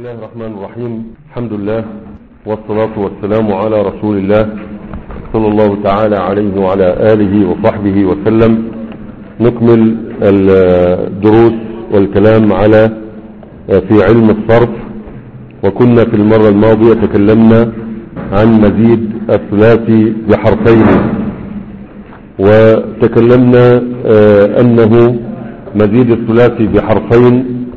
الله الرحمن الرحيم الحمد لله والصلاة والسلام على رسول الله صلى الله تعالى عليه وعلى آله وصحبه وسلم نكمل الدروس والكلام على في علم الصرف وكنا في المرة الماضية تكلمنا عن مزيد الثلاثي بحرفين وتكلمنا أنه مزيد الثلاثي بحرفين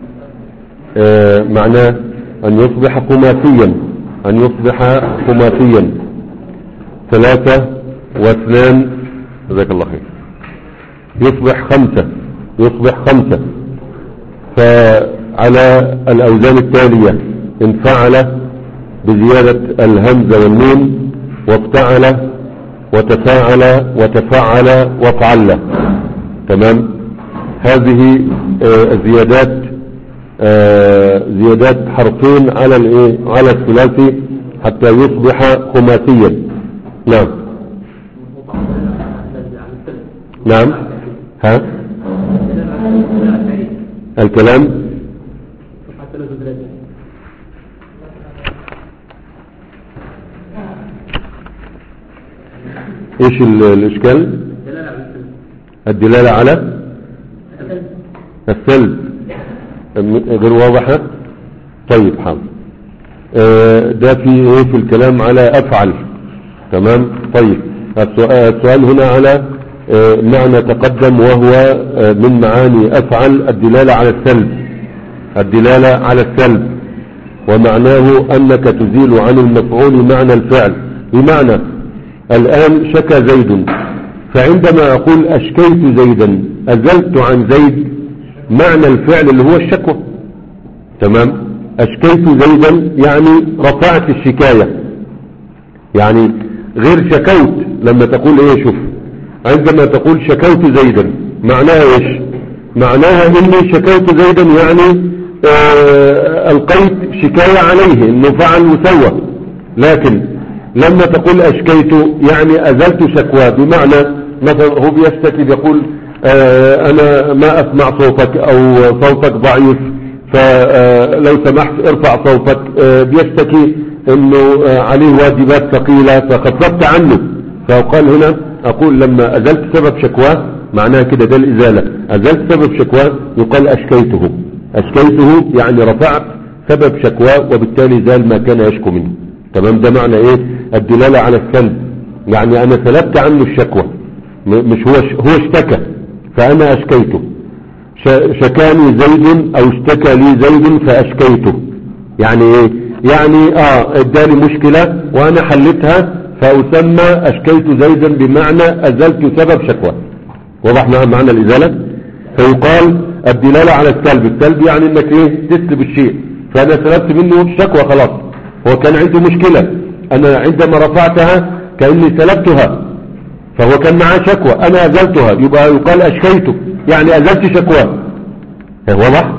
معناه أن يصبح خماسيا أن يصبح خماسيا ثلاثة واثنان جزاك الله خير يصبح خمسة يصبح خمسة فعلى الأوزان التالية إن فعل بزيادة الهمزة والنون وافتعل وتفاعل وتفعل وفعل تمام هذه الزيادات آه زيادات حرفين على الايه على الثلاثي حتى يصبح خماسيا نعم نعم ها الكلام ايش الاشكال الدلالة على السلب غير واضحة طيب حاضر ده في ايه في الكلام على افعل تمام طيب السؤال هنا على معنى تقدم وهو من معاني افعل الدلالة على السلب الدلالة على السلب ومعناه انك تزيل عن المفعول معنى الفعل بمعنى الان شكى زيد فعندما اقول اشكيت زيدا ازلت عن زيد معنى الفعل اللي هو الشكوى تمام اشكيت زيدا يعني رفعت الشكاية يعني غير شكوت لما تقول ايه شوف عندما تقول شكوت زيدا معناها ايش معناها اني شكوت زيدا يعني آه القيت شكاية عليه انه فعل وسوى لكن لما تقول اشكيت يعني ازلت شكوى بمعنى مثلا هو بيشتكي بيقول آه انا ما اسمع صوتك او صوتك ضعيف فلو سمحت ارفع صوتك آه بيشتكي انه آه عليه واجبات ثقيلة فخففت عنه فقال هنا اقول لما ازلت سبب شكواه معناها كده ده الازالة ازلت سبب شكواه يقال اشكيته اشكيته يعني رفعت سبب شكواه وبالتالي زال ما كان يشكو منه تمام ده معنى ايه الدلالة على السلب يعني انا سلبت عنه الشكوى مش هو هو اشتكى فأنا أشكيته شكاني زيد أو اشتكى لي زيد فأشكيته يعني ايه يعني اه اداني مشكلة وانا حلتها فأسمى أشكيت زيدا بمعنى أزلت سبب شكوى وضح معنى الإزالة فيقال الدلالة على السلب السلب يعني انك ايه تسلب الشيء فأنا سلبت منه شكوى خلاص هو كان عنده مشكلة أنا عندما رفعتها كأني سلبتها فهو كان معاه شكوى انا ازلتها يبقى يقال اشكيته يعني ازلت شكوى واضح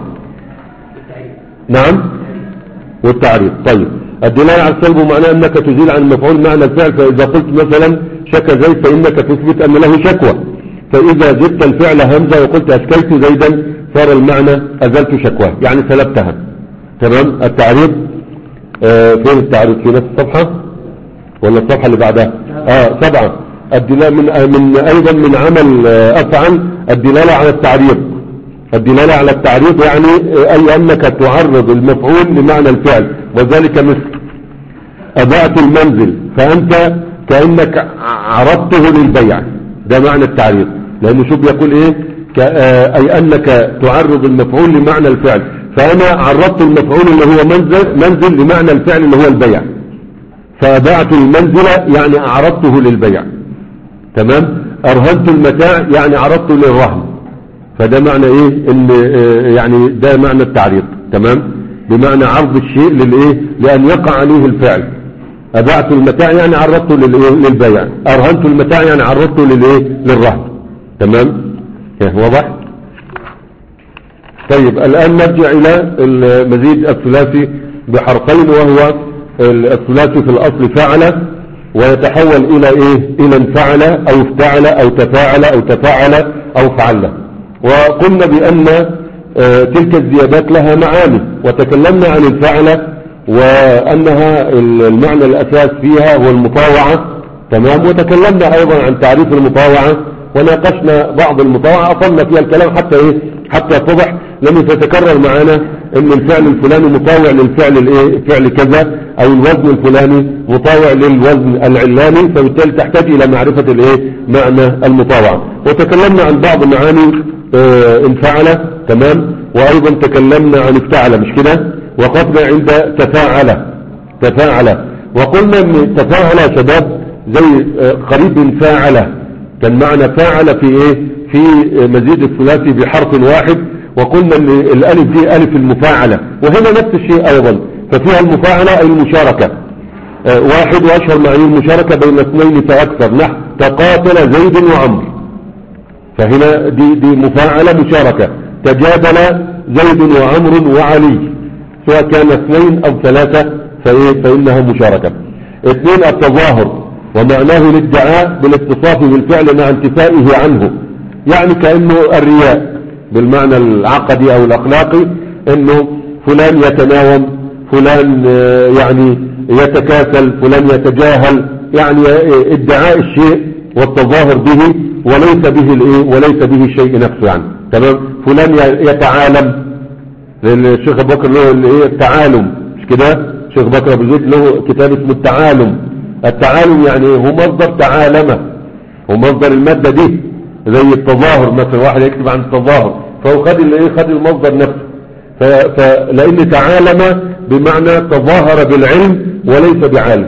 نعم والتعريف طيب الدلالة على السلب معناه انك تزيل عن المفعول معنى الفعل فاذا قلت مثلا شكى زيد فانك تثبت ان له شكوى فاذا زدت الفعل همزة وقلت اشكيت زيدا صار المعنى ازلت شكوى يعني سلبتها تمام التعريف آه فين التعريف في نفس الصفحة ولا الصفحة اللي بعدها اه سبعة الدلالة من, من أيضا من عمل أفعل الدلالة على التعريض الدلالة على التعريض يعني أي أنك تعرض المفعول لمعنى الفعل وذلك مثل أبعت المنزل فأنت كأنك عرضته للبيع ده معنى التعريض لأنه شو بيقول إيه أي أنك تعرض المفعول لمعنى الفعل فأنا عرضت المفعول اللي هو منزل, منزل لمعنى الفعل اللي هو البيع فأبعت المنزل يعني أعرضته للبيع تمام ارهنت المتاع يعني عرضته للرهن فده معنى ايه ان يعني ده معنى التعريض تمام بمعنى عرض الشيء للايه لان يقع عليه الفعل ابعت المتاع يعني عرضته للبيع ارهنت المتاع يعني عرضته للايه للرهن تمام واضح طيب الان نرجع الى المزيد الثلاثي بحرفين وهو الثلاثي في الاصل فعل ويتحول الى ايه الى انفعل او افتعل او تفاعل او تفاعل او فعل وقلنا بان آه، تلك الزيادات لها معاني وتكلمنا عن الفعلة وأنها المعنى الأساس فيها هو المطاوعة تمام وتكلمنا أيضا عن تعريف المطاوعة وناقشنا بعض المطاوعة أصلنا فيها الكلام حتى إيه حتى اتضح لم تتكرر معنا ان الفعل الفلاني مطاوع للفعل الايه فعل كذا او الوزن الفلاني مطاوع للوزن العلاني فبالتالي تحتاج الى معرفة الايه معنى المطاوعة وتكلمنا عن بعض معاني اه انفعل تمام وايضا تكلمنا عن افتعل مش كده وقفنا عند تفاعل تفاعل وقلنا ان تفاعل يا شباب زي اه قريب فاعل كان معنى فاعل في ايه في مزيد الثلاثي بحرف واحد وقلنا ان الالف دي الف المفاعلة وهنا نفس الشيء ايضا ففيها المفاعلة اي المشاركة اه واحد واشهر معاني المشاركة بين اثنين فاكثر نحو تقاتل زيد وعمر فهنا دي, دي مفاعلة مشاركة تجادل زيد وعمر وعلي سواء كان اثنين او ثلاثة فإيه فإنها مشاركة اثنين التظاهر ومعناه الادعاء بالاتصاف بالفعل مع انتفائه عنه يعني كأنه الرياء بالمعنى العقدي او الاخلاقي انه فلان يتناوم فلان يعني يتكاسل فلان يتجاهل يعني ادعاء الشيء والتظاهر به وليس به الايه وليس به الشيء نفسه يعني تمام فلان يتعالم الشيخ ابو بكر له الايه التعالم مش كده الشيخ بكر ابو زيد له كتاب اسمه التعالم التعالم يعني هو مصدر تعالمه هو مصدر المادة دي زي التظاهر مثلا واحد يكتب عن التظاهر فهو خد الايه خد المصدر نفسه فلان تعالم بمعنى تظاهر بالعلم وليس بعالم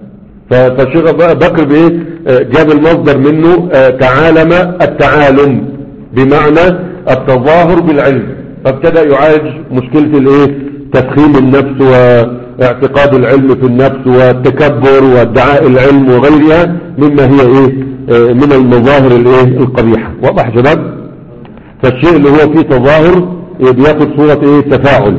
فالشيخ بكر بايه جاب المصدر منه تعالم التعالم بمعنى التظاهر بالعلم فابتدأ يعالج مشكلة الايه تفخيم النفس واعتقاد العلم في النفس والتكبر وادعاء العلم وغيرها مما هي ايه من المظاهر الايه القبيحة واضح يا شباب فالشيء اللي هو فيه تظاهر بياخد صورة ايه تفاعل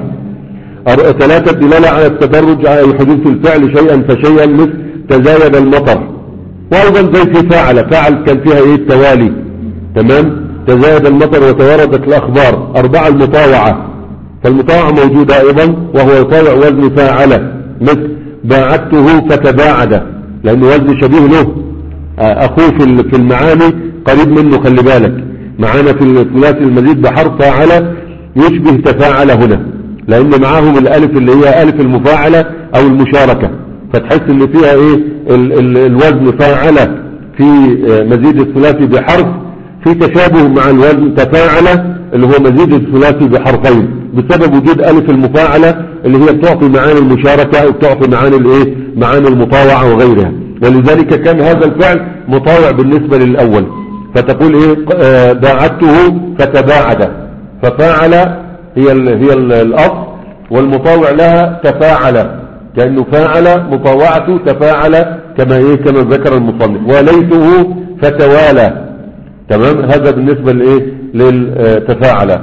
ثلاثة دلالة على التدرج على حدوث الفعل شيئا فشيئا مثل تزايد المطر وايضا زي في فاعل فاعل كان فيها ايه التوالي تمام تزايد المطر وتوردت الاخبار اربعة المطاوعة فالمطاوعة موجودة ايضا وهو يطاوع وزن فاعل مثل باعدته فتباعد لانه وزن شبيه له اخوه في المعاني قريب منه خلي بالك معانا في الثلاثي المزيد بحرف فاعل يشبه تفاعل هنا لان معاهم الالف اللي هي الف المفاعلة او المشاركة فتحس ان فيها ايه ال ال الوزن فاعل في مزيد الثلاثي بحرف في تشابه مع الوزن تفاعل اللي هو مزيد الثلاثي بحرفين بسبب وجود الف المفاعلة اللي هي بتعطي معاني المشاركة او بتعطي معاني الايه معاني المطاوعة وغيرها ولذلك كان هذا الفعل مطاوع بالنسبة للاول فتقول ايه آه باعدته فتباعد ففاعل هي ال هي ال الاصل والمطاوع لها تفاعل كأنه فاعل مطاوعته تفاعل كما ايه كما ذكر المصنف وليته فتوالى تمام هذا بالنسبة لايه للتفاعل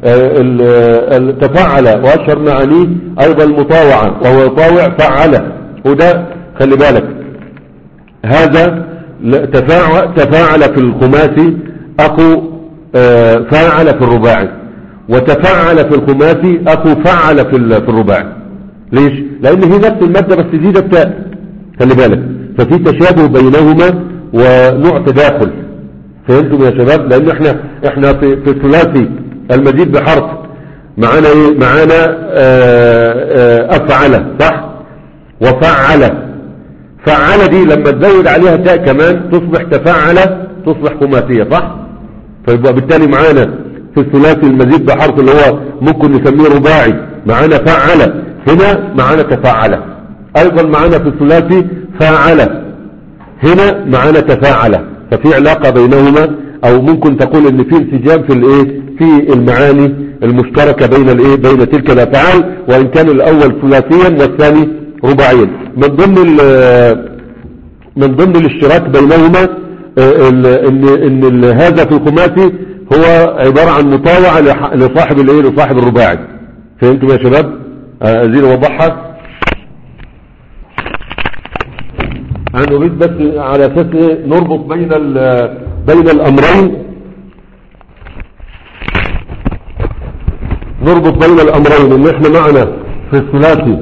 التفاعل واشهر معانيه ايضا المطاوعة وهو يطاوع فعل وده خلي بالك هذا تفاعل, تفاعل في الخماسي اخو فاعل في الرباعي وتفاعل في الخماسي اخو فعل في الرباعي ليش لان هي نفس المادة بس زيادة التاء خلي بالك ففي تشابه بينهما ونوع تداخل فهمتم يا شباب لان احنا احنا في في الثلاثي المزيد بحرف معانا ايه معانا افعل صح وفعل فعل دي لما تزود عليها تاء كمان تصبح تفعل تصبح خماسية صح فيبقى بالتالي معانا في الثلاثي المزيد بحرف اللي هو ممكن نسميه رباعي معانا فعل هنا معانا تفاعل ايضا معانا في الثلاثي فاعل هنا معانا تفاعل ففي علاقة بينهما او ممكن تقول ان في انسجام في الايه في المعاني المشتركة بين الايه بين تلك الافعال وان كان الاول ثلاثيا والثاني رباعيا من ضمن من ضمن الاشتراك بينهما ان ان هذا في الخماسي هو عبارة عن مطاوعة لصاحب الايه لصاحب الرباعي فهمتم يا شباب ازيل وضحها انا نريد بس على اساس نربط بين بين الامرين نربط بين الامرين ان احنا معنا في الثلاثي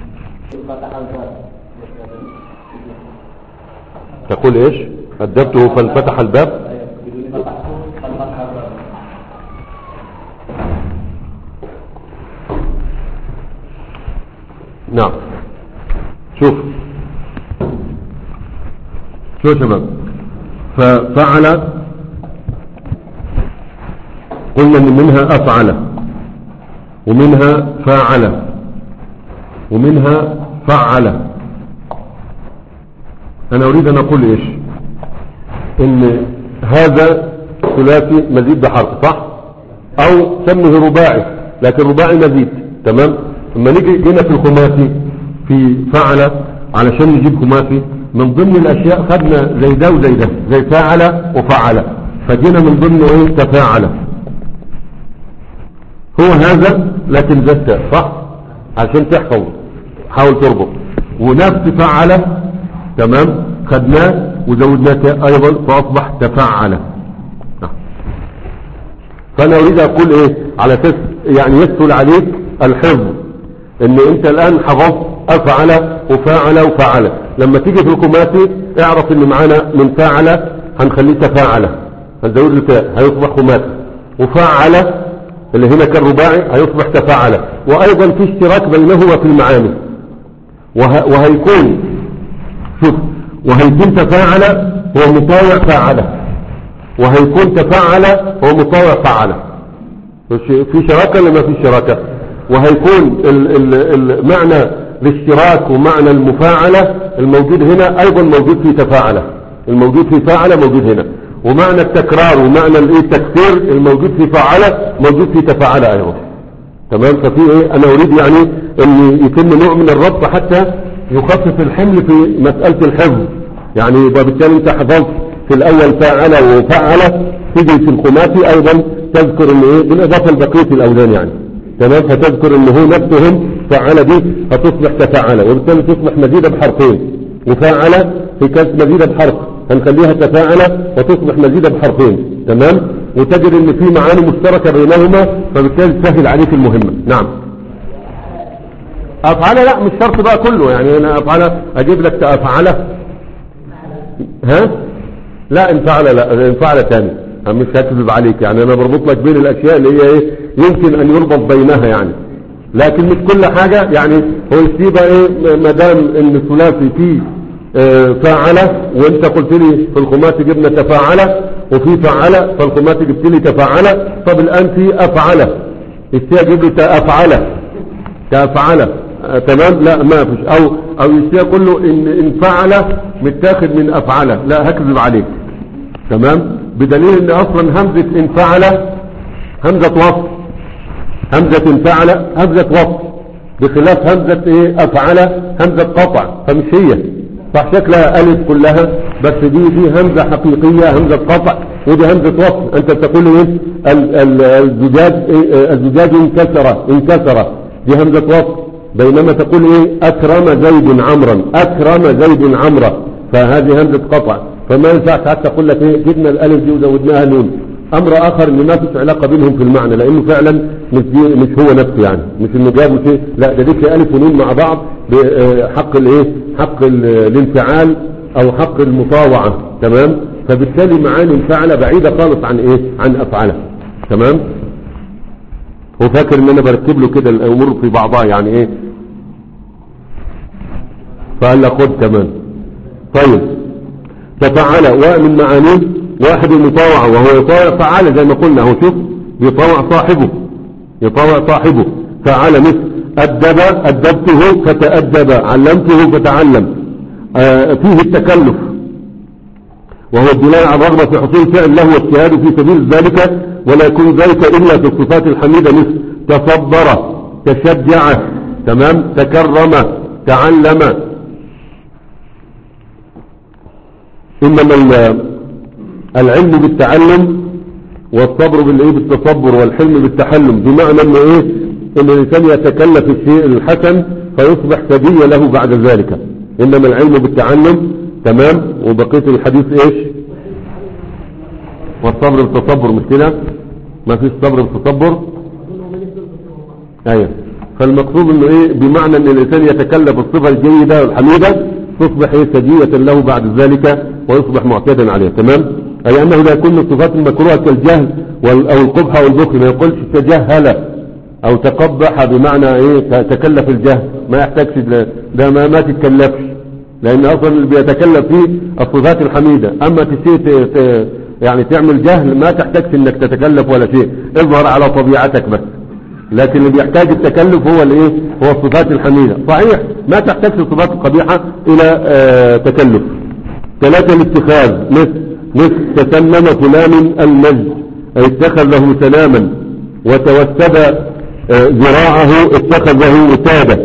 تقول ايش ادبته فانفتح الباب نعم شوف شو يا شباب ففعل قلنا ان منها افعل ومنها فاعل ومنها فعل انا اريد ان اقول ايش ان هذا ثلاثي مزيد بحرف صح او سمه رباعي لكن رباعي مزيد تمام لما نيجي جينا في الخماسي في فعل علشان نجيب خماسي من ضمن الاشياء خدنا زي ده وزي ده زي فاعل وفعل فجينا من ضمن ايه تفاعل هو هذا لكن ده التاء صح عشان تحفظ حاول تربط ونفس فعل تمام خدناه وزودناه تاء ايضا فاصبح تفعل فانا اريد اقول ايه على اساس يعني يسهل عليك الحفظ ان انت الان حفظت افعل وفاعل وفعل لما تيجي في الخماسي اعرف ان معانا من فاعل هنخليه تفاعل هنزود له تاء هيصبح خماسي وفاعل اللي هنا كان رباعي هيصبح تفاعل وايضا في اشتراك بينهما في المعاني وه... وهيكون شوف وهيكون تفاعل هو مطاوع فاعل وهيكون تفاعل هو مطاوع فعل في شراكة ولا ما في شراكة وهيكون ال- ال- المعنى الاشتراك ومعنى المفاعلة الموجود هنا ايضا موجود في تفاعل الموجود في فاعل موجود هنا ومعنى التكرار ومعنى الايه التكسير الموجود في فاعل موجود في تفاعل ايضا تمام ففي ايه انا اريد يعني ان يتم نوع من الربط حتى يخفف الحمل في مسألة الحفظ يعني يبقى بالتالي انت حفظت في الاول فاعل وفعل تيجي في الخماسي ايضا تذكر ان ايه بالاضافة لبقية الاوزان يعني تمام فتذكر ان هو نفسهم فعل دي هتصبح تفاعل وبالتالي تصبح مزيدة بحرفين وفاعل في كانت مزيدة بحرف هنخليها تفاعل وتصبح مزيدة بحرفين تمام وتجد ان في معاني مشتركة بينهما فبالتالي تسهل عليك المهمة نعم افعل لا مش شرط بقى كله يعني انا افعل اجيب لك افعل ها لا ان فعل لا ان فعل تاني أنا مش هكذب عليك يعني انا بربط لك بين الاشياء اللي هي ايه يمكن ان يربط بينها يعني لكن مش كل حاجة يعني هو يسيبها ايه ما دام ان الثلاثي فيه اه فاعل وانت قلت لي في الخماسي جبنا تفاعل وفي فعل فالخماسي جبت لي تفاعل طب الان في افعل السيا جيب لي تافعل تافعل آه تمام لا ما فيش او او السيا كله ان ان فعل متاخد من افعل لا هكذب عليك تمام بدليل ان اصلا همزة ان فعل همزة وصف همزة فعل همزة وصف بخلاف همزة ايه افعل همزة قطع فمش هي صح شكلها الف كلها بس دي دي همزة حقيقية همزة قطع ودي همزة وصف انت تقول ايه ال- ال- الزجاج إيه الزجاج انكسر انكسر دي همزة وصف بينما تقول ايه اكرم زيد عمرا اكرم زيد عمرا فهذه همزة قطع فما ينفعش حتى اقول لك ايه جبنا الالف دي وزودناها نون امر اخر ان ما فيش علاقه بينهم في المعنى لانه فعلا مش دي مش هو نفسه يعني مش انه جابوا شيء لا ده ديك الف ونون مع بعض بحق الايه حق ال- الانفعال او حق المطاوعه تمام فبالتالي معاني الفعل بعيده خالص عن ايه عن افعله تمام هو فاكر ان انا برتب له كده الامور في بعضها يعني ايه فقال له خد كمان طيب تفعل ومن معانيه واحد المطاوعة وهو يطاوع فعل زي ما قلنا هو شوف يطاوع صاحبه يطاوع صاحبه فعل مثل أدب أدبته فتأدب علمته فتعلم آه فيه التكلف وهو الدلاء على الرغبة في حصول فعل له واجتهاد في سبيل ذلك ولا يكون ذلك إلا في الصفات الحميدة مثل تصبر تشجع تمام تكرم تعلم إنما العلم بالتعلم والصبر بالايه بالتصبر والحلم بالتحلم بمعنى انه ايه ان الانسان يتكلف الشيء الحسن فيصبح سبيا له بعد ذلك انما العلم بالتعلم تمام وبقيه الحديث ايش والصبر بالتصبر مش كده ما فيش صبر بالتصبر ايوه فالمقصود انه ايه بمعنى ان الانسان يتكلف الصفة الجيدة والحميدة تصبح ايه سجية له بعد ذلك ويصبح معتادا عليها تمام اي انه لا يكون الصفات المكروهة كالجهل وال- او القبح او البخل ما يقولش تجهل او تقبح بمعنى ايه ت- تكلف الجهل ما يحتاجش ل- ده ما, ما تتكلفش لان اصلا اللي بيتكلف فيه الصفات الحميدة اما تسي ت- ت- يعني تعمل جهل ما تحتاجش انك تتكلف ولا شيء اظهر على طبيعتك بس لكن اللي بيحتاج التكلف هو الايه هو الصفات الحميدة صحيح ما تحتاج الصفات القبيحة الى آه تكلف ثلاثة الاتخاذ مثل مثل تسنم فلان المجد أي اتخذ له سلاما وتوسد آه، ذراعه اتخذه وسادة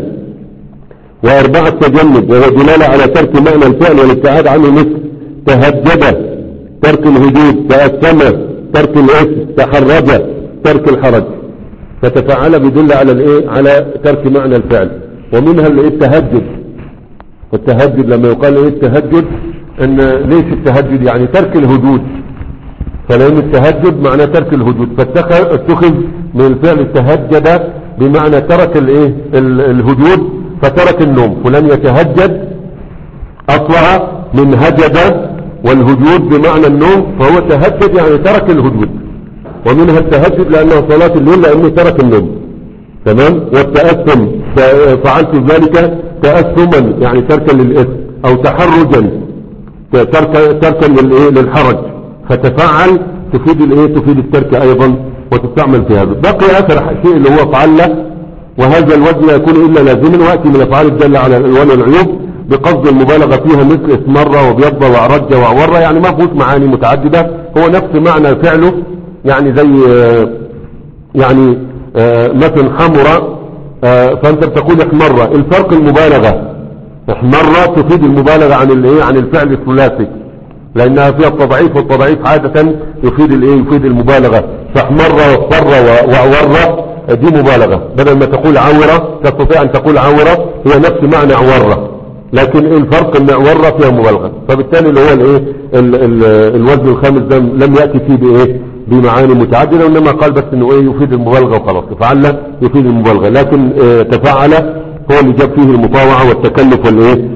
وأربعة تجنب وهو دلالة على ترك معنى الفعل والابتعاد عنه مثل تهجد ترك الهدود تأثم ترك الاسم تحرج ترك الحرج فتفعل بيدل على الايه على ترك معنى الفعل ومنها الايه التهجد والتهجد لما يقال ايه التهجد ان ليش التهجد يعني ترك الهدود فلان التهجد معنى ترك الهدود فاتخذ اتخذ من الفعل التهجد بمعنى ترك الايه ال- الهدود فترك النوم فلان يتهجد اصلها من هجد والهجود بمعنى النوم فهو تهجد يعني ترك الهدود ومنها التهجد لانه صلاة الليل لانه ترك النوم تمام والتأثم ف- فعلت ذلك تأثما يعني تركا للإثم او تحرجا ترك تركا للايه للحرج فتفعل تفيد الايه تفيد الترك ايضا وتستعمل في هذا بقي اخر شيء اللي هو فعل وهذا الوزن لا يكون الا لازما وياتي من الافعال الداله على الالوان والعيوب بقصد المبالغه فيها مثل اسمر وبيض وعرج وعور يعني ما فيهوش معاني متعدده هو نفس معنى فعله يعني زي آه، يعني آه، مثل حمر آه، فانت بتقول احمر الفرق المبالغه احمر تفيد المبالغة عن الايه عن الفعل الثلاثي لانها فيها التضعيف والتضعيف عادة يفيد الايه يفيد المبالغة فاحمر واصفر و- واعور دي مبالغة بدل ما تقول عورة تستطيع ان تقول عورة هي نفس معنى عورة لكن إيه الفرق ان عورة فيها مبالغة فبالتالي اللي هو الايه ال- ال- الوزن الخامس ده لم يأتي فيه بايه بمعاني متعددة وانما قال بس انه ايه يفيد المبالغة وخلاص فعل يفيد المبالغة لكن اه تفعل هو اللي جاب فيه المطاوعة والتكلف والايه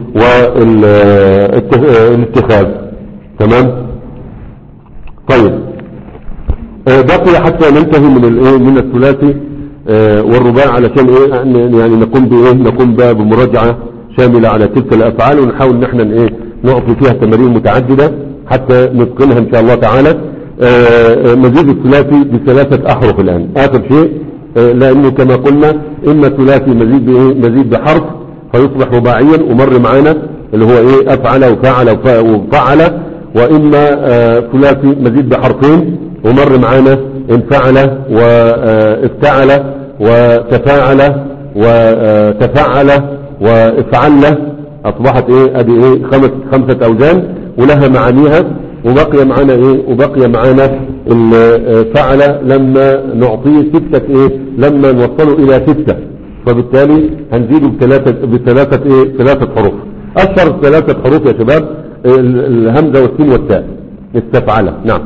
والاتخاذ تمام طيب آه، بقي حتى ننتهي من الايه من الثلاثي آه، والرباع علشان ايه أن- يعني نقوم بايه نقوم بقى بمراجعة شاملة على تلك الافعال ونحاول ان احنا ايه نعطي فيها تمارين متعددة حتى نتقنها ان شاء الله تعالى آه، آه، مزيد الثلاثي بثلاثة احرف الان اخر شيء آه، لانه كما قلنا اما ثلاثي مزيد بايه مزيد بحرف فيصبح رباعيا ومر معانا اللي هو ايه افعل وفعل وف- وفعل واما آه، ثلاثي مزيد بحرفين ومر معانا انفعل وافتعل وتفاعل وتفعل وافعل اصبحت ايه ادي ايه خمس خمسة اوزان ولها معانيها وبقي معانا ايه وبقي معانا الفعل لما نعطيه ستة ايه لما نوصله الى ستة فبالتالي هنزيده بثلاثة بثلاثة ايه ثلاثة حروف اشهر ثلاثة حروف يا شباب ال- الهمزة والسين والتاء استفعل نعم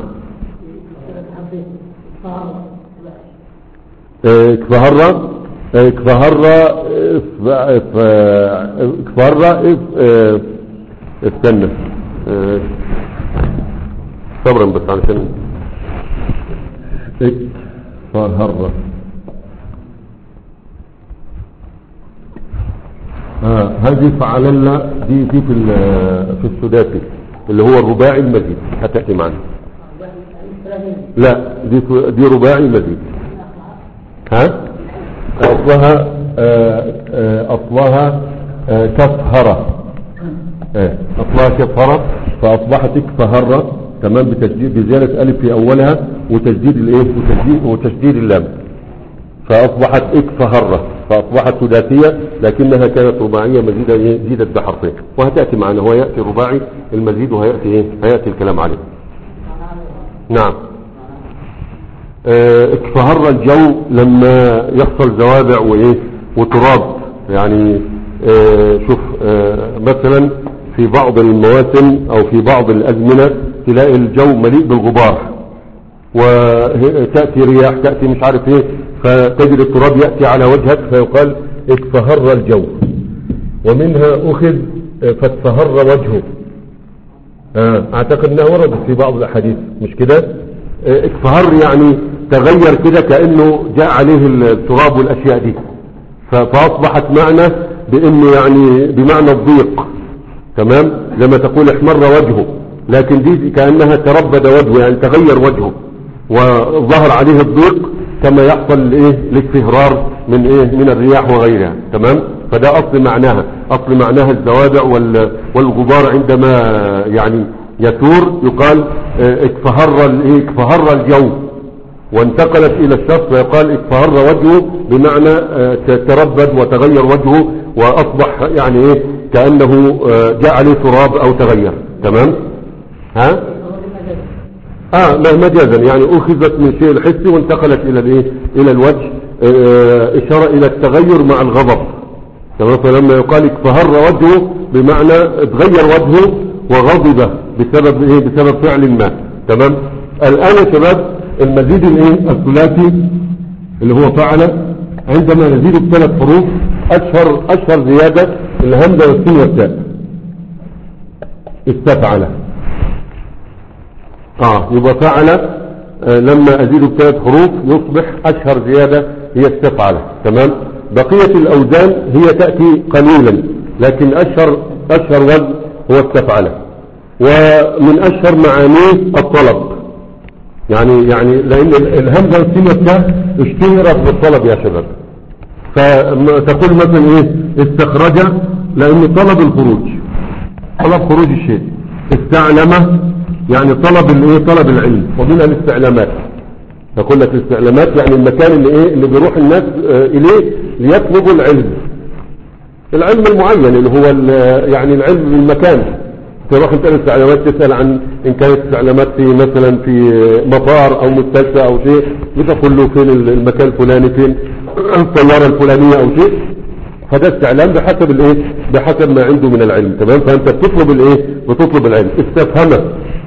آه، كفهرة آه، كفهرة آه، ف- ف- كفهرة آه، آه، استنى آه، صبرا بس علشان كفهرة آه هذه فعلنا دي دي في ال- في السداسي اللي هو الرباعي المزيد هتأتي معنا لا دي دي رباعي مزيد ها اصلها آه، آه، اصلها آه، كفهرة آه، اصلها كفهرة فاصبحت كفهرة تمام بتشديد بزيادة الف في اولها وتشديد الايه وتشديد وتشديد اللام فاصبحت اكفهرة فاصبحت ثلاثية لكنها كانت رباعية مزيدة إيه؟ زيدت بحرفين وهتأتي معنا هو يأتي رباعي المزيد وهيأتي ايه هيأتي الكلام عليه نعم آه، اكفهر الجو لما يحصل زوابع وايه وتراب يعني آه، شوف آه، مثلا في بعض المواسم او في بعض الازمنة تلاقي الجو مليء بالغبار وتأتي رياح تأتي مش عارف ايه فتجد التراب يأتي على وجهك فيقال اكفهر الجو ومنها أخذ فاتفهر وجهه آه، اعتقد انها وردت في بعض الاحاديث مش كده آه، اكفهر يعني تغير كده كأنه جاء عليه التراب والاشياء دي ف- فاصبحت معنى بانه يعني بمعنى الضيق تمام لما تقول احمر وجهه لكن دي كأنها تربد وجهه يعني تغير وجهه وظهر عليه الضيق كما يحصل ايه الاكفهرار من ايه من الرياح وغيرها تمام فده اصل معناها اصل معناها الزوابع وال- والغبار عندما يعني يثور يقال اه، اكفهر ال- ايه اكفهر الجو وانتقلت الى الشخص فيقال اكفهر وجهه بمعنى اه، تربد وتغير وجهه واصبح يعني ايه كأنه اه، جاء عليه تراب او تغير تمام ها اه ما- مجازا يعني اخذت من شيء الحسي وانتقلت الى الايه الى الوجه آه، اشاره الى التغير مع الغضب تمام فلما يقال اكفهر وجهه بمعنى اتغير وجهه وغضب بسبب ايه بسبب فعل ما تمام الان يا شباب المزيد الايه الثلاثي اللي هو فعل عندما يزيد بثلاث حروف اشهر اشهر زياده الهمزه والسين والتاء استفعل اه يبقى فعل آه لما ازيد بثلاث حروف يصبح اشهر زيادة هي استفعل تمام بقية الاوزان هي تأتي قليلا لكن اشهر اشهر وزن هو استفعل ومن اشهر معانيه الطلب يعني يعني لان ال- الهمزة والسين والتاء اشتهرت بالطلب يا شباب فتقول مثلا ايه استخرج لانه طلب الخروج طلب خروج الشيء استعلم يعني طلب الايه طلب العلم ومنها الاستعلامات نقول لك الاستعلامات يعني المكان اللي ايه اللي بيروح الناس آه، اليه ليطلبوا العلم العلم المعين اللي هو ال- يعني العلم بالمكان تروح انت الاستعلامات تسأل عن ان كانت استعلامات في مثلا في مطار او مستشفى او شيء بتقول له فين المكان الفلاني فين الطيارة الفلانية او شيء فده استعلام بحسب الايه بحسب ما عنده من العلم تمام فانت بتطلب الايه بتطلب العلم استفهمه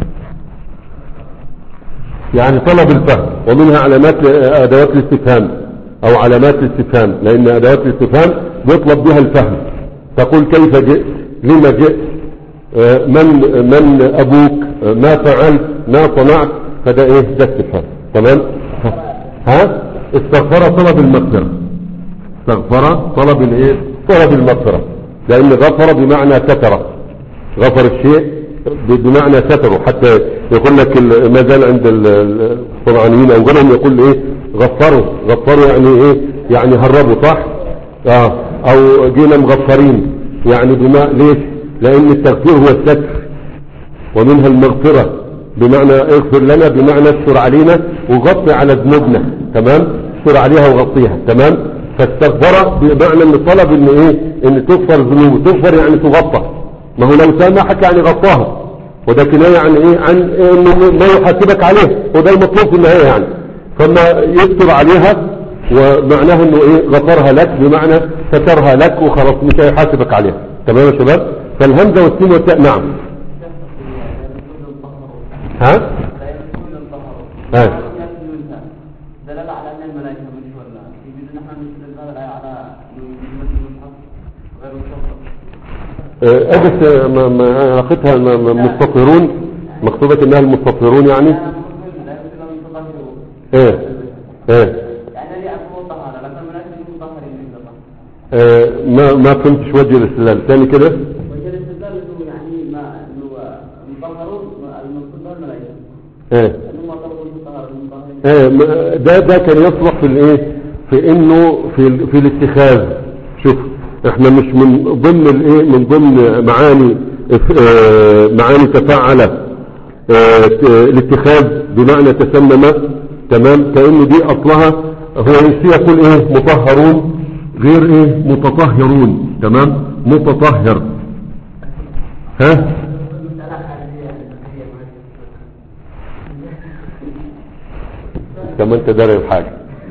يعني طلب الفهم ومنها علامات ادوات الاستفهام او علامات الاستفهام لان ادوات الاستفهام بيطلب بها الفهم تقول كيف جئت لما جئت آه، من من ابوك آه، ما فعلت ما صنعت فده ايه ده استفهام تمام ها استغفر طلب المغفره استغفر طلب الايه طلب المغفرة لان غفر بمعنى ستر غفر الشيء ب- بمعنى ستره حتى يقول لك ال- ما زال عند ال- ال- القرآنيين او غيرهم يقول ايه غفروا غفروا يعني ايه يعني هربوا صح اه او جينا مغفرين يعني بما ليش لان التغفير هو الستر ومنها المغفرة بمعنى اغفر لنا بمعنى استر علينا وغطي على ذنوبنا تمام استر عليها وغطيها تمام فاستغفر بمعنى ان طلب ان ايه ان تغفر ذنوبه تغفر يعني تغطى ما هو لو سامحك يعني غطاها وده كناية عن ايه عن انه ما يحاسبك عليه وده المطلوب في النهاية يعني فما يستر عليها ومعناه انه ايه غفرها لك بمعنى سترها لك وخلاص مش هيحاسبك عليها تمام يا شباب فالهمزة والسين والتاء نعم ها ها دلالة على أن الملائكة مش ولا يجوز نحن نستدل هذا الآية على نجمة المصحف غير مصحف آه، أجل ما ما علاقتها ما- ما- مستطهرون مكتوبة انها المستطهرون يعني لا يمكن أن يتطهروا ايه ايه يعني الذي أكون طهارة لكن الملائكة مطهرين من الله آه، ما ما فهمتش وجه الاستدلال ثاني كده وجه الاستدلال انه يعني ما انه المطهرون المقصود به الملائكة ايه انه ما طلبوا الطهارة المطهرين ايه ما- ده ده كان يصلح في الايه في انه في ال- في الاتخاذ شوف احنا مش من ضمن الايه من ضمن معاني آه، معاني تفاعل آه، ت- الاتخاذ بمعنى تسمم تمام كأن دي اصلها هو يشتي يقول ايه مطهرون غير ايه متطهرون تمام متطهر ها كما انت داري الحاجة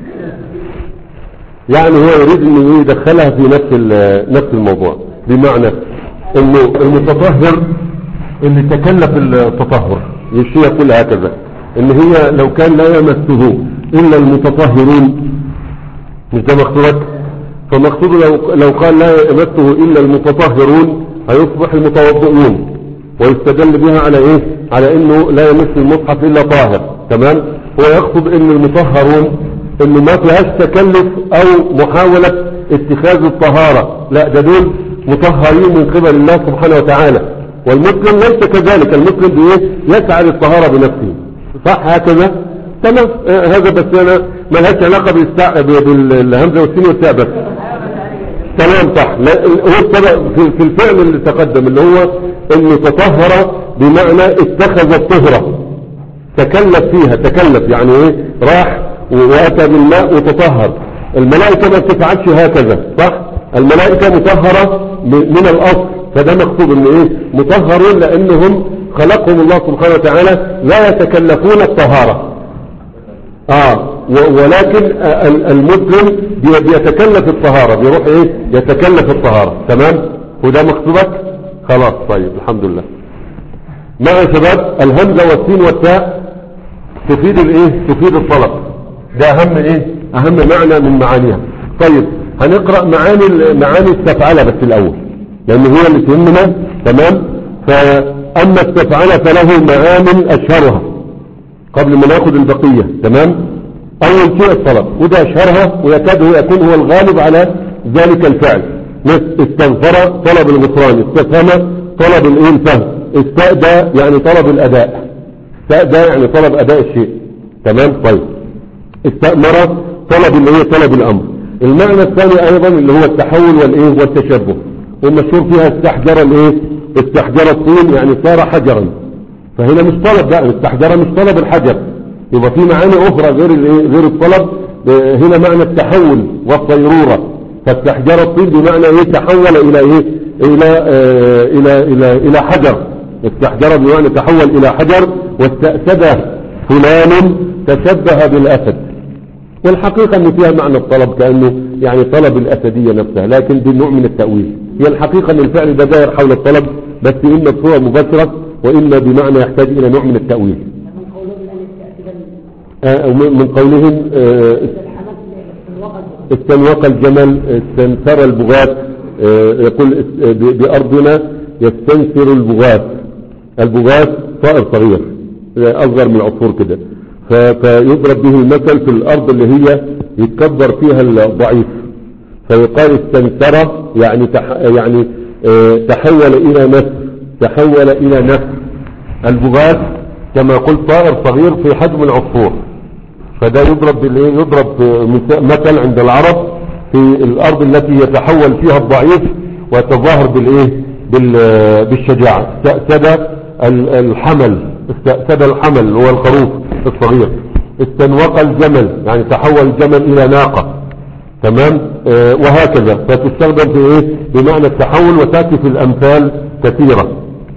يعني هو يريد انه يدخلها في نفس ال- نفس الموضوع بمعنى انه المتطهر اللي تكلف التطهر يشي يقول هكذا ان هي لو كان لا يمسه الا المتطهرون مش ده مقصودك فمقصود لو, لو قال لا يمسه إلا المتطهرون هيصبح المتوضئون ويستدل بها على ايه على انه لا يمس المصحف الا طاهر تمام هو يقصد ان المطهرون انه ما فيهاش تكلف او محاولة اتخاذ الطهارة لا ده دول مطهرين من قبل الله سبحانه وتعالى والمسلم ليس كذلك المسلم بايه يسعى للطهارة بنفسه صح هكذا تمام آه هذا بس انا ما لهاش علاقة بالستع... بالهمزة والسين والتاء بس تمام صح لا هو السبب في في الفعل اللي تقدم اللي هو انه تطهر بمعنى اتخذ الطهرة تكلف فيها تكلف يعني ايه راح واتى بالماء وتطهر الملائكة ما بتفعلش هكذا صح الملائكة مطهرة م- من الاصل فده مقصود ان ايه مطهرون لانهم خلقهم الله سبحانه وتعالى لا يتكلفون الطهارة اه و- ولكن آه، ال- المسلم بي- بيتكلف الطهارة بيروح ايه يتكلف الطهارة تمام وده مقصودك خلاص طيب الحمد لله مع شباب الهمزة والسين والتاء تفيد الايه تفيد الطلب ده اهم ايه اهم معنى من معانيها طيب هنقرأ معاني ال- معاني التفعلة بس الاول لان هي اللي تهمنا تمام فاما التفعلة فله معان اشهرها قبل ما ناخد البقية تمام اول شيء الطلب وده اشهرها ويكاد هو يكون هو الغالب على ذلك الفعل مثل استغفر طلب الغفران استفهم طلب الايه الفهم استأدى يعني طلب الاداء استأدى يعني طلب اداء الشيء تمام طيب استأمر طلب الايه طلب الامر المعنى الثاني ايضا اللي هو التحول والايه والتشبه والمشهور فيها استحجر الايه استحجر الطين يعني صار حجرا فهنا مش طلب بقى استحجر مش طلب الحجر يبقى في معاني اخرى غير الايه غير الطلب آه، هنا معنى التحول والصيرورة فاستحجر الطين بمعنى ايه تحول الى ايه الى آه الى الى الى حجر استحجر بمعنى تحول الى حجر واستأسد فلان تشبه بالاسد والحقيقة ان فيها معنى الطلب كأنه يعني طلب الاسدية نفسها لكن بنوع من التأويل هي الحقيقة ان الفعل ده داير حول الطلب بس اما بصورة مباشرة واما بمعنى يحتاج الى نوع من التأويل من قولهم الآن استأذن آه، ومن من قولهم آه، الحمد في الوقت استنوق الجمل استنثر البغاث آه، يقول اس- آه، ب- بأرضنا يستنثر البغاث البغاث طائر صغير آه، أصغر من العصفور كده ف- فيضرب به المثل في الأرض اللي هي يتكبر فيها الضعيف فيقال استنثر يعني تح يعني آه، تحول إلى نفس تحول إلى نفس البغاث كما قلت طائر صغير في حجم العصفور فده يضرب بالايه يضرب مث- مثل عند العرب في الارض التي يتحول فيها الضعيف ويتظاهر بالايه بال- بالشجاعة استأسد ال- الحمل استأسد الحمل اللي هو الخروف الصغير استنوق الجمل يعني تحول الجمل الى ناقة تمام آه وهكذا فتستخدم في ايه بمعنى التحول وتأتي في الامثال كثيرة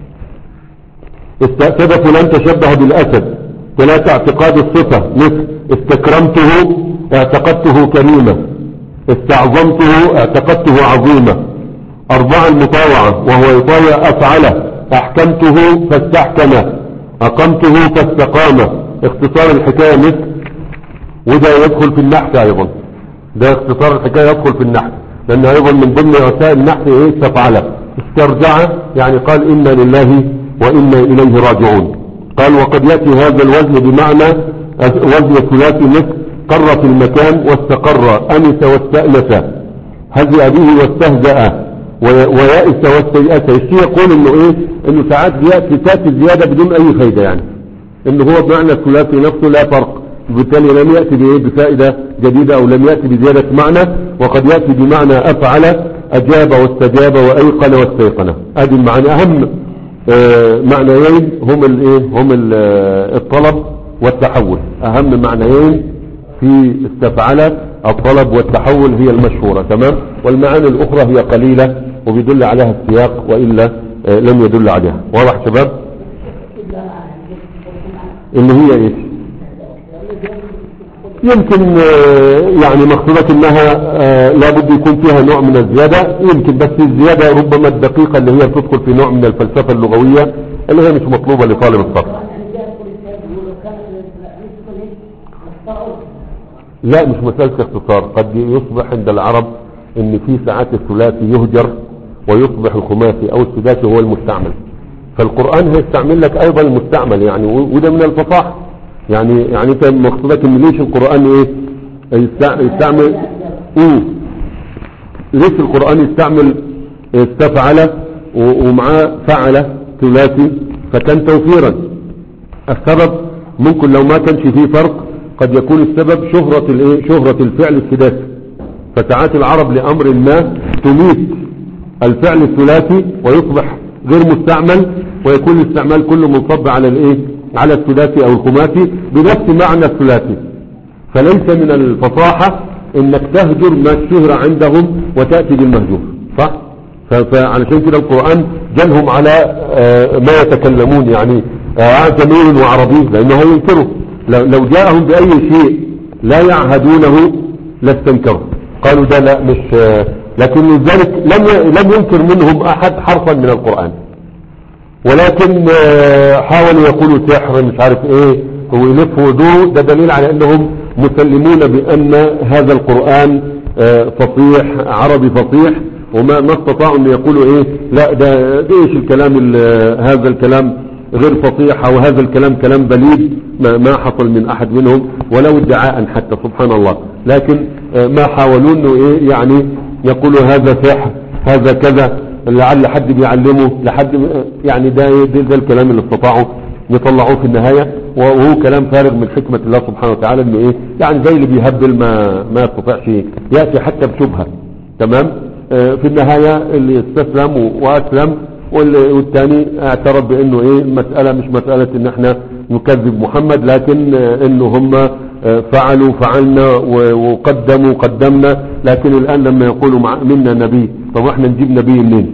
استأسد فلان تشبه بالأسد ثلاثة اعتقاد الصفة مثل استكرمته اعتقدته كريمة استعظمته اعتقدته عظيمة أربعة المطاوعة وهو يطاوع أفعله أحكمته فاستحكم أقمته فاستقام اختصار الحكاية مثل وده يدخل في النحت أيضا ده اختصار الحكاية يدخل في النحت لأن أيضا من ضمن وسائل النحت إيه استفعل استرجع يعني قال إنا لله وإنا إليه راجعون قال وقد يأتي هذا الوزن بمعنى وزن ثلاثي مثل قر في المكان واستقر أنس واستأنس هزأ به واستهزأ وي- ويأس واستيأس الشيء يقول انه ايه انه ساعات بيأتي تأتي زيادة بدون اي فايدة يعني انه هو بمعنى الثلاثي نفسه لا فرق بالتالي لم يأتي بإيه بفائدة جديدة او لم يأتي بزيادة معنى وقد يأتي بمعنى افعل اجاب واستجاب وايقن واستيقن هذه المعنى اهم آه، معنيين هم الايه هم ال- آه، الطلب والتحول اهم معنيين في استفعل الطلب والتحول هي المشهورة تمام والمعاني الاخرى هي قليلة وبيدل عليها السياق وإلا آه، لم يدل عليها واضح شباب اللي هي ايش يمكن آه، يعني مقصودك انها آه، لابد يكون فيها نوع من الزيادة يمكن بس الزيادة ربما الدقيقة اللي هي تدخل في نوع من الفلسفة اللغوية اللي هي مش مطلوبة لطالب الصف يعني جاء يقول الكتاب يقول لو كان مثل مثل اختاروا لا مش مسألة اختصار قد يصبح عند العرب ان في ساعات الثلاثي يهجر ويصبح الخماسي او السداسي هو المستعمل فالقرآن هيستعمل لك ايضا المستعمل يعني و- وده من الفصاحة يعني يعني انت مقصودك ان ليش القرآن ايه يستع- يستعمل ايه ليش القرآن يستعمل استفعل و- ومعاه فعل ثلاثي فكان توفيرا السبب ممكن لو ما كانش فيه فرق قد يكون السبب شهرة الايه شهرة الفعل السداسي فساعات العرب لأمر ما تميت الفعل الثلاثي ويصبح غير مستعمل ويكون الاستعمال كله منصب على الايه على الثلاثي او الخماسي بنفس معنى الثلاثي فليس من الفصاحة انك تهجر ما اشتهر عندهم وتأتي بالمهجور صح ف- فعلشان كده القرآن جلهم على آه، ما يتكلمون يعني آه، اعجمي وعربي لانه هينكروا لو لو جاءهم بأي شيء لا يعهدونه لاستنكروا قالوا ده لا مش آه، لكن لذلك لم ي- لم ينكر منهم احد حرفا من القرآن ولكن آه، حاولوا يقولوا سحر مش عارف ايه ويلفوا ويدوروا ده دليل على انهم مسلمون بان هذا القرآن آه، فصيح عربي فصيح وما ما استطاعوا ان يقولوا ايه لا ده ده ايش الكلام ال- هذا الكلام غير فصيح او هذا الكلام كلام بليد ما, ما حصل من احد منهم ولو ادعاء حتى سبحان الله لكن آه، ما حاولوا انه ايه يعني يقولوا هذا سحر هذا كذا لعل حد بيعلمه لحد يعني ده ده, ده الكلام اللي استطاعوا يطلعوه في النهاية وهو كلام فارغ من حكمة الله سبحانه وتعالى انه ايه يعني زي اللي بيهبل ما ما يستطيعش يأتي حتى بشبهة تمام آه، في النهاية اللي استسلم و- واسلم وال- والتاني اعترف بانه ايه المسألة مش مسألة ان احنا نكذب محمد لكن آه، انه هم آه، فعلوا فعلنا و- وقدموا قدمنا لكن الان لما يقولوا مع- منا نبي طب احنا نجيب نبي منين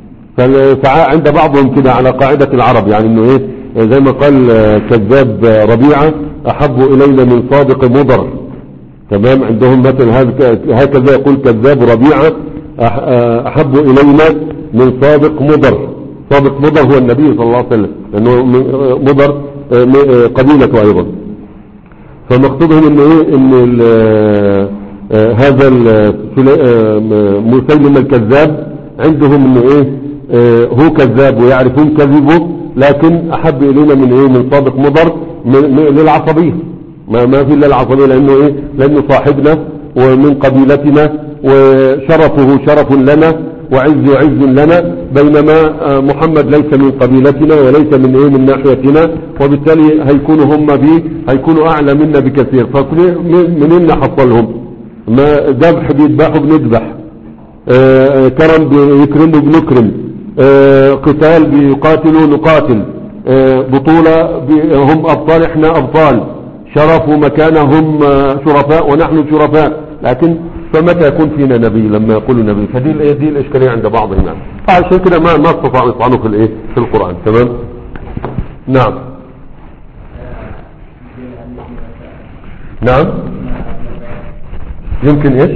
فعند بعضهم كده على قاعدة العرب يعني انه ايه زي ما قال آه، كذاب آه، ربيعة احب الينا من صادق مضر تمام عندهم مثل هذا هكذا يقول كذاب ربيعة أح- آه، احب الينا من صادق مضر صادق مضر هو النبي صلى الله عليه وسلم لانه م- آه، مضر آه، م- آه، قبيلته ايضا فمقصودهم ان ايه ان ال- آه، هذا ال- سلا- آه، م- مسيلم الكذاب عندهم انه ايه آه، هو كذاب ويعرفون كذبه لكن احب الينا من ايه من صادق مضر من- من- للعصبيه ما ما في الا العصبيه لانه ايه لانه صاحبنا ومن قبيلتنا وشرفه شرف لنا وعز عز لنا بينما آه، محمد ليس من قبيلتنا وليس من ايه من ناحيتنا وبالتالي هيكونوا هم به هيكونوا اعلى منا بكثير فمنين نحصلهم ما ذبح بيذبحوا بنذبح آه، كرم بيكرموا بنكرم آه، قتال بيقاتلوا نقاتل آه، بطولة بي- هم أبطال احنا أبطال شرف ومكانة هم آه، شرفاء ونحن شرفاء لكن فمتى يكون فينا نبي لما يقولوا نبي فدي الإيه دي الإشكالية عند بعضهم يعني فعشان كده ما ما استطاعوا يطعنوا في الإيه في القرآن تمام نعم نعم يمكن ايش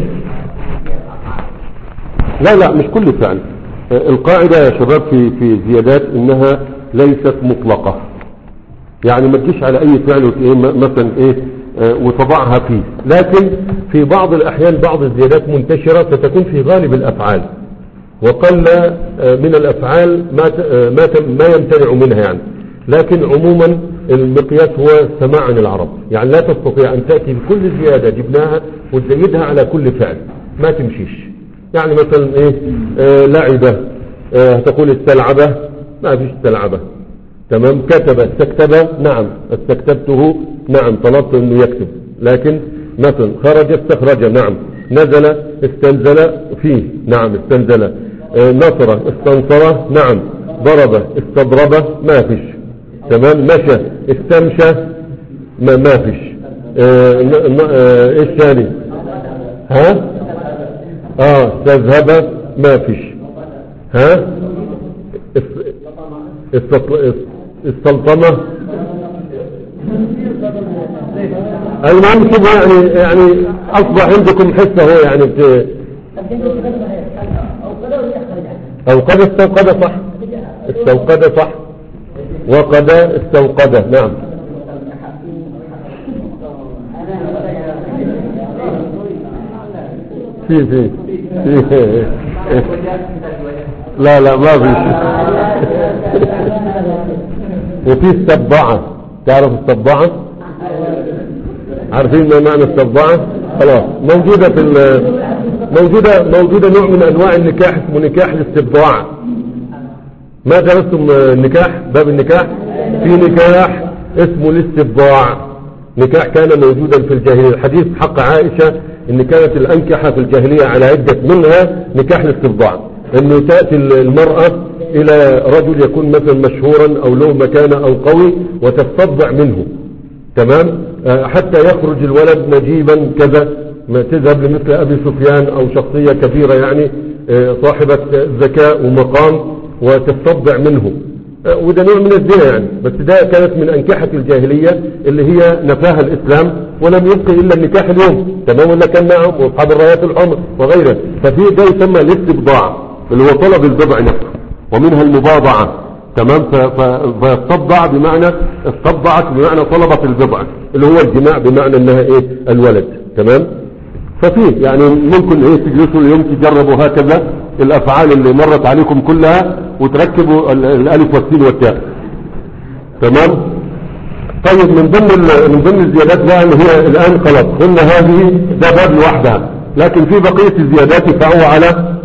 لا لا مش كل فعل آه، القاعدة يا شباب في في زيادات انها ليست مطلقة يعني ما تجيش على اي فعل وت- إيه م- مثلا ايه آه، وتضعها فيه لكن في بعض الاحيان بعض الزيادات منتشرة ستكون في غالب الافعال وقل آه، من الافعال ما ت- آه، ما تم- ما يمتنع منها يعني لكن عموما المقياس هو السماع عن العرب يعني لا تستطيع ان تأتي بكل زيادة جبناها وتزيدها على كل فعل ما تمشيش يعني مثلا ايه آه لعبة آه تقول استلعبة ما فيش استلعبة تمام كتب استكتب نعم استكتبته نعم طلبت انه يكتب لكن مثلا خرج استخرج نعم نزل استنزل فيه نعم استنزل آه نصر استنصر نعم ضرب استضرب ما فيش تمام مشى استمشى ما, ما فيش آه ن- ن- آه ايش ثاني ها اه تذهب ما فيش ها است- استطل- است- استلطمة المهم شوف يعني يعني اصبح عندكم حسه هو يعني بت- او قد استوقد صح استوقد صح وقد استوقد نعم في في في لا لا ما في وفي السبعة تعرف السبعة عارفين ما معنى السبعة خلاص موجودة في ال- موجودة موجودة نوع من انواع النكاح اسمه نكاح الاستبضاع ما درستم النكاح باب النكاح في نكاح اسمه الاستبضاع نكاح كان موجودا في الجاهلية الحديث حق عائشة ان كانت الانكحة في الجاهلية على عدة منها نكاح الاستبضاع انه تأتي المرأة الى رجل يكون مثلا مشهورا او له مكانة او قوي وتستبضع منه تمام آه، حتى يخرج الولد نجيبا كذا ما تذهب لمثل ابي سفيان او شخصية كبيرة يعني آه، صاحبة ذكاء ومقام وتستبضع منه آه، وده نوع من الزنا يعني بس ده كانت من أنكحة الجاهلية اللي هي نفاها الإسلام ولم يبقي إلا النكاح اليوم تمام ولا كان معهم وأصحاب الرايات الحمر وغيره ففي ده يسمى الاستبضاع اللي هو طلب البضع نفسه ومنها المباضعة تمام ف- ف- فاستبضع بمعنى استبضعت بمعنى طلبت البضع اللي هو الجماع بمعنى انها ايه الولد تمام ففي يعني ممكن ايه تجلسوا اليوم تجربوا هكذا الافعال اللي مرت عليكم كلها وتركبوا ال- الالف والسين والتاء تمام طيب من ضمن ال- من ضمن الزيادات بقى اللي هي الان خلاص قلنا هذه ده باب لوحدها لكن في بقيه الزيادات فهو على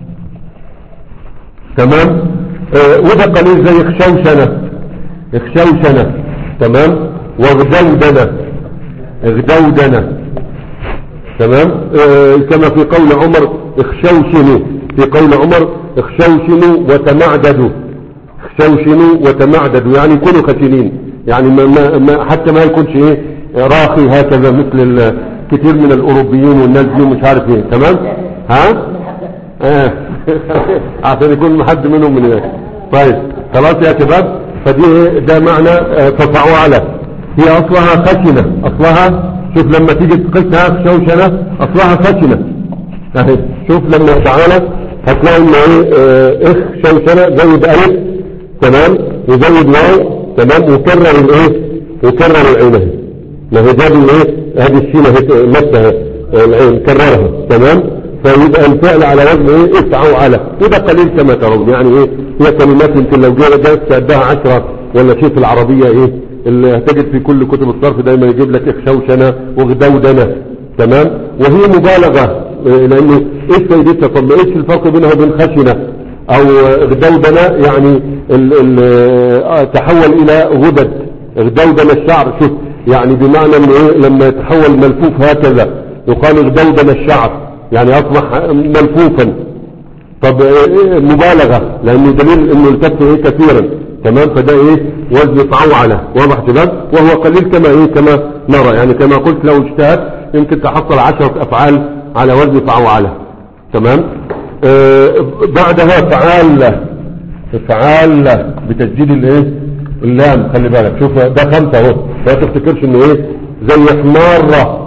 تمام آه وده قليل زي خشوشنه خشوشنه تمام وغدودنه غدودنه تمام آه كما في قول عمر اخشوشنوا في قول عمر اخشوشنوا وتمعددوا اخشوشنوا وتمعددوا يعني كونوا خشنين يعني ما ما ما حتى ما يكونش ايه راخي هكذا مثل ال- كتير من الاوروبيين والناس دي ومش عارف ايه تمام ها آه. عشان يكون حد منهم من هناك طيب خلاص يا شباب فدي إيه؟ ده معنى آه، ففعوله هي اصلها خشنة اصلها شوف لما تيجي تقيسها شوشنة اصلها خشنة اهي شوف لما تعالى هتلاقي ان ايه آه، اخ شوشنة زود الف تمام وزود واو تمام وكرر الايه وكرر العين اهي ما هي جاب الايه هذه الشينة هي نفسها العين كررها تمام فيبقى الفعل على وزن ايه اسعوا على وده قليل كما ترون يعني ايه هي كلمات يمكن لو جاء جاءت تعدها عشرة ولا شيء في العربية ايه اللي هتجد في كل كتب الصرف دايما يجيب لك اخشوشنة وغدودنة تمام وهي مبالغة إيه، لانه ايش فايدتها طب ما ايش الفرق بينها وبين خشنة او غدودنة يعني ال ال آه، تحول الى غدد غدودنة الشعر شوف يعني بمعنى انه ايه لما يتحول ملفوف هكذا يقال غدودنة الشعر يعني اصبح ملفوفا طب إيه مبالغة لانه دليل انه التف ايه كثيرا تمام فده ايه وزن فعوعلة واضح شباب وهو قليل كما ايه كما نرى يعني كما قلت لو اجتهد يمكن تحصل عشرة افعال على وزن فعوعلة تمام آه بعدها فعالة فعالة بتسجيل الايه اللام خلي بالك شوف ده خمسة اهو ما تفتكرش انه ايه زي حمارة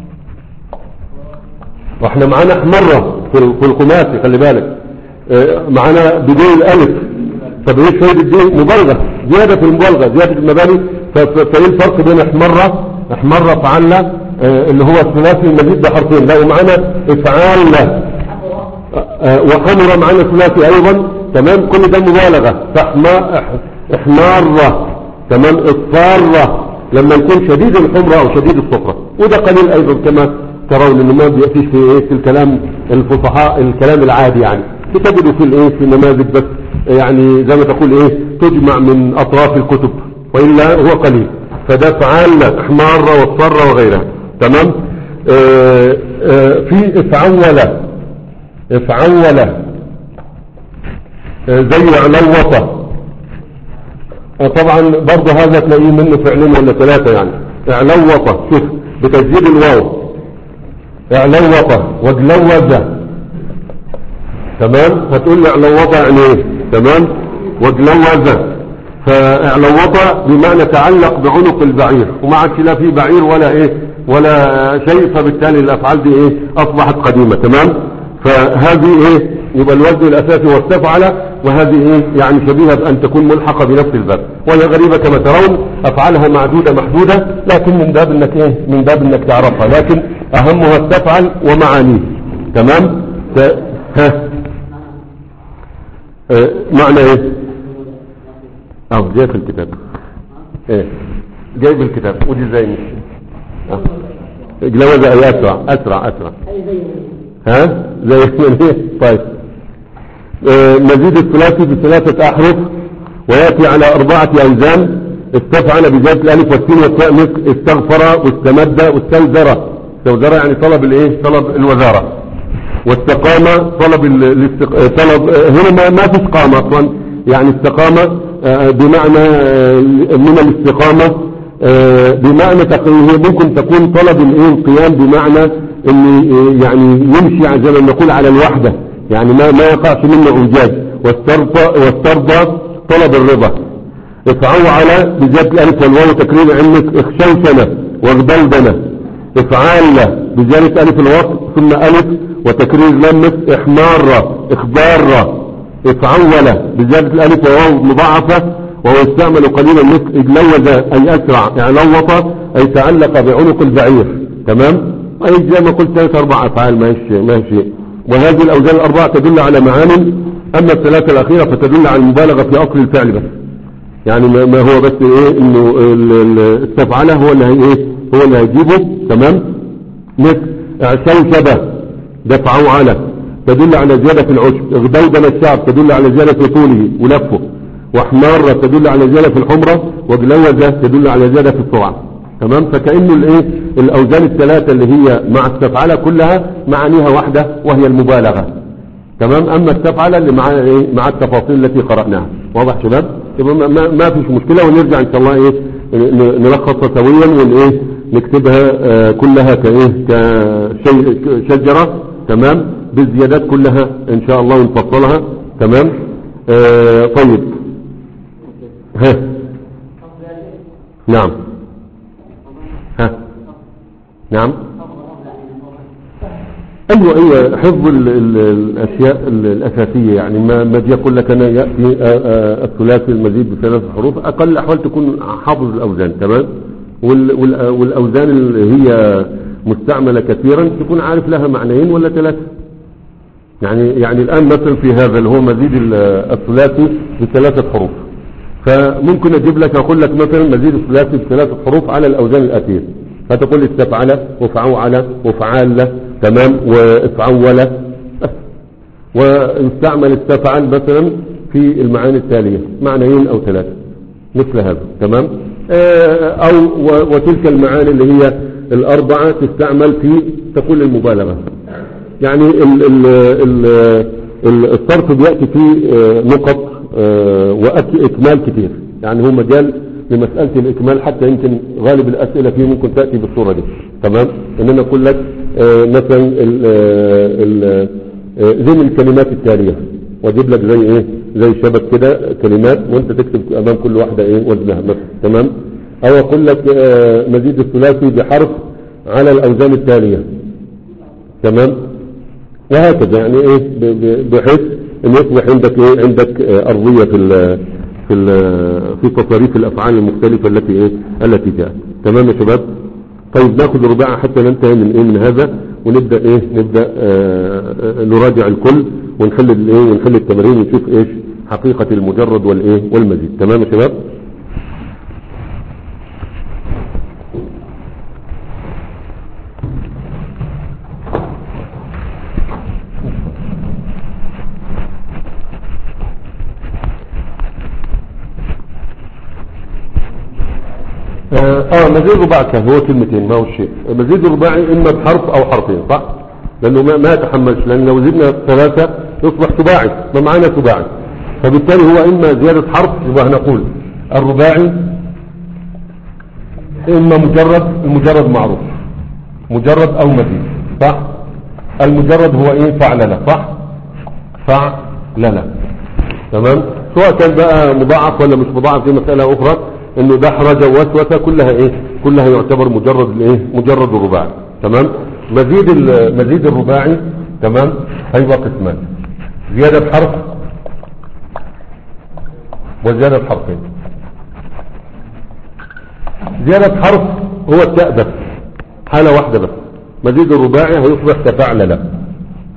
واحنا معانا حمرة في ال- في الخماسي خلي بالك آه، معانا بدون الالف طب ايه فايدة دي مبالغة زيادة في المبالغة زيادة المباني ف- ف- فايه الفرق بين حمرة حمرة فعلة آه، اللي هو الثلاثي المزيد بحرفين لا ومعانا افعال آه، وحمرة معانا ثلاثي ايضا تمام كل ده مبالغة فحما إح- احمارة تمام اصفارة لما يكون شديد الحمرة او شديد الصفرة وده قليل ايضا كما ترون انه ما بيأتيش في ايه في الكلام الفصحاء الكلام العادي يعني بتجده في الايه في النماذج بس يعني زي ما تقول ايه تجمع من اطراف الكتب والا هو قليل فده فعال احمارة واصفرة وغيرها تمام آه آه في افعولة افعولة آه زي علوطة آه طبعا برضه هذا تلاقيه منه فعلين ولا ثلاثة يعني اعلوطة شوف بتسجيل الواو اعلوطة وجلوزة تمام هتقول لي اعلوطة يعني ايه تمام وجلوزة فاعلوطة بمعنى تعلق بعنق البعير وما عادش لا في بعير ولا ايه ولا شيء فبالتالي الافعال دي ايه اصبحت قديمة تمام فهذه ايه يبقى الوزن الاساسي هو استفعل وهذه ايه يعني شبيهة بان تكون ملحقة بنفس الباب وهي غريبة كما ترون افعالها معدودة محدودة لكن من باب انك ايه من باب انك تعرفها لكن اهمها استفعل ومعانيه تمام ت... ها آه، معنى ايه اه جاي في الكتاب ايه جاي بالكتاب ودي زي مش اه جلوز اي اسرع اسرع اسرع أي زي ها زي من ايه طيب آه، مزيد الثلاثي بثلاثة احرف وياتي على اربعة اوزان استفعل بزيادة الالف والسين والتاء مثل استغفر واستمد واستوزر استوزر يعني طلب الايه طلب الوزارة واستقام طلب ال- الاستق... آه، طلب آه، هنا ما, ما فيش قامة اصلا يعني استقامة آه، بمعنى آه، من الاستقامة آه، بمعنى تق- هي ممكن تكون طلب الايه القيام بمعنى ان آه، يعني يمشي على- زي ما نقول على الوحدة يعني ما ما يقعش منه اعجاز واسترضى واسترضى طلب الرضا افعوا على بزيادة الالف والواو تكرير علمك اخشوشنة واغدلدنة افعال بزيادة الف الوصل ثم الف وتكرير لمس احمار اخبار افعول بزيادة الالف وواو مضاعفة وهو يستعمل قليلا مثل اجلوز اي اسرع يعني لوط اي تعلق بعنق البعير تمام اي زي ما قلت ثلاث اربع افعال ما هيش ما هيش شيء وهذه الاوزان الاربعه تدل على معان اما الثلاثه الاخيره فتدل على المبالغه في اصل الفعل بس يعني ما ما هو بس ايه انه ال- ال- استفعله هو اللي هي ايه هو اللي هيجيبه تمام مثل شوشبه دفعه على تدل على زيادة في العشب اغدودن الشعب تدل على زيادة في طوله ولفه واحمار تدل على زيادة في الحمرة وجلوزة تدل على زيادة في السرعة تمام فكأنه الايه الاوزان الثلاثة اللي هي مع استفعلة كلها معانيها واحدة وهي المبالغة تمام اما استفعل اللي مع ايه مع التفاصيل التي قرأناها واضح شباب يبقى ما, ما ما فيش مشكلة ونرجع ان شاء الله ايه ن- نلخصها سويا ون ايه نكتبها آه كلها كايه كشيء شجرة تمام بالزيادات كلها ان شاء الله ونفصلها تمام آه طيب ها نعم ها نعم ايوه ايوه حفظ ال ال الاشياء ال- الاساسيه يعني ما ما اجي اقول لك انا ياتي آه، آه، الثلاثي المزيد بثلاث حروف اقل الاحوال تكون حافظ الاوزان تمام وال وال والاوزان اللي هي مستعمله كثيرا تكون عارف لها معنيين ولا ثلاثه يعني يعني الان مثلا في هذا اللي هو مزيد ال- الثلاثي بثلاثه حروف فممكن اجيب لك اقول لك مثلا مزيد الثلاثي بثلاثه حروف على الاوزان الاتيه فتقول استفعل وفعول وفعال تمام وافعول بس ويستعمل استفعل مثلا في المعاني التالية معنيين او ثلاثة مثل هذا تمام آه، او و- وتلك المعاني اللي هي الاربعة تستعمل في تقول المبالغة يعني ال ال ال ال الصرف بيأتي فيه آه، نقط آه، وإكمال كتير يعني هو مجال لمسألة الإكمال حتى يمكن غالب الأسئلة فيه ممكن تأتي بالصورة دي تمام إن أنا أقول لك آه، مثلا ال- آه، ال- آه، زي الكلمات التالية واجيب لك زي ايه زي شبك كده كلمات وانت تكتب امام كل واحدة ايه وزنها مثلا تمام او اقول لك آه، مزيد الثلاثي بحرف على الاوزان التالية تمام وهكذا يعني ايه ب- ب- بحيث ان يصبح عندك ايه عندك آه، ارضية في ال في ال في تصاريف الافعال المختلفة التي ايه التي جاءت تمام يا شباب طيب ناخذ رباعة حتى ننتهي من ايه من هذا ونبدأ ايه نبدأ آه آه، نراجع الكل ونحل الايه ونحل التمارين ونشوف ايش حقيقة المجرد والايه والمزيد تمام يا شباب اه آه، مزيد رباعي كان هو كلمتين ما هو الشيء مزيد رباعي اما بحرف او حرفين صح لانه ما, ما يتحملش لان لو زدنا ثلاثة يصبح سباعي ما معنا سباعي فبالتالي هو اما زيادة حرف يبقى نقول الرباعي اما مجرد المجرد معروف مجرد او مزيد صح المجرد هو ايه فعللة صح فعللة تمام سواء كان بقى مضاعف ولا مش مضاعف دي مسألة أخرى إنه دحرج ووسوسة كلها إيه كلها يعتبر مجرد الإيه مجرد الرباعي تمام مزيد ال- مزيد الرباعي تمام هيبقى قسمان زيادة بحرف وزيادة بحرفين زيادة حرف هو التاء بس حالة واحدة بس مزيد الرباعي هيصبح تفعلل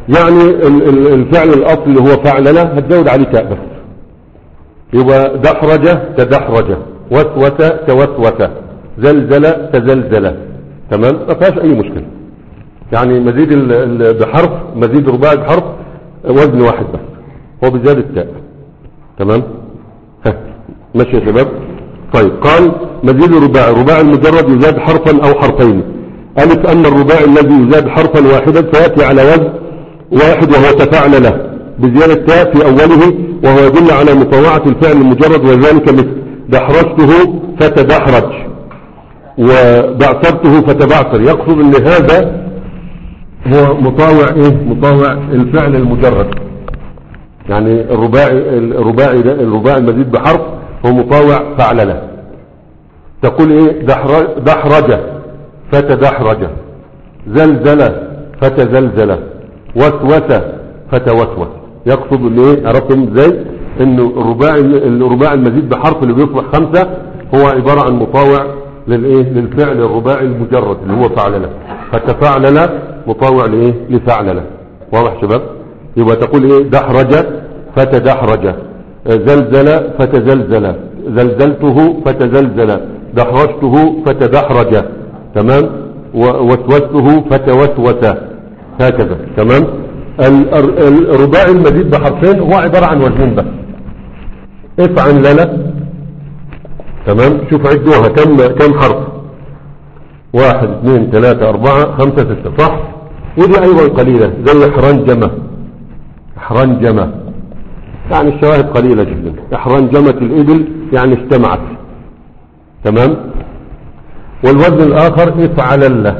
يعني ال- ال- الفعل الاصل اللي هو فعلله هتزود عليه تاء بس يبقى دحرج تدحرج وسوس توسوس زلزل تزلزل تمام ما فيهاش اي مشكله يعني مزيد ال- ال- بحرف مزيد رباعي بحرف وزن واحد بس هو بزيادة التاء تمام ها ماشي يا شباب طيب قال مزيد الرباعي الرباعي المجرد يزاد حرفا او حرفين ألف أن الرباعي الذي يزاد حرفا واحدا فيأتي على وزن واحد وهو تفاعل له بزيادة تاء في أوله وهو يدل على مطوعة الفعل المجرد وذلك مثل دحرجته فتدحرج وبعثرته فتبعثر يقصد ان هذا هو مطاوع ايه مطاوع الفعل المجرد يعني الرباعي الرباعي ده الرباعي المزيد بحرف هو مطاوع فعل له تقول ايه دحر- دحرج فتدحرج زلزل فتزلزل وسوس فتوسوس يقصد ان ايه عرفتم ازاي انه الرباعي الرباعي المزيد بحرف اللي بيصبح خمسة هو عبارة عن مطاوع للايه للفعل الرباعي المجرد اللي هو فعل له فتفعلل مطاوع لايه لفعلل واضح شباب يبقى تقول ايه دحرج فتدحرج زلزل فتزلزل زلزلته فتزلزل دحرجته فتدحرج تمام ووسوسته فتوسوس هكذا تمام ال- ال- الرباعي المزيد بحرفين هو عبارة عن وزنين بس افعل لنا تمام شوف عدوها كم كم حرف واحد اثنين ثلاثة أربعة خمسة ستة صح ودي أيضا قليلة زي حرنجمة حرنجمة يعني الشواهد قليلة جدا حرنجمة الإبل يعني اجتمعت تمام والوزن الآخر افعل له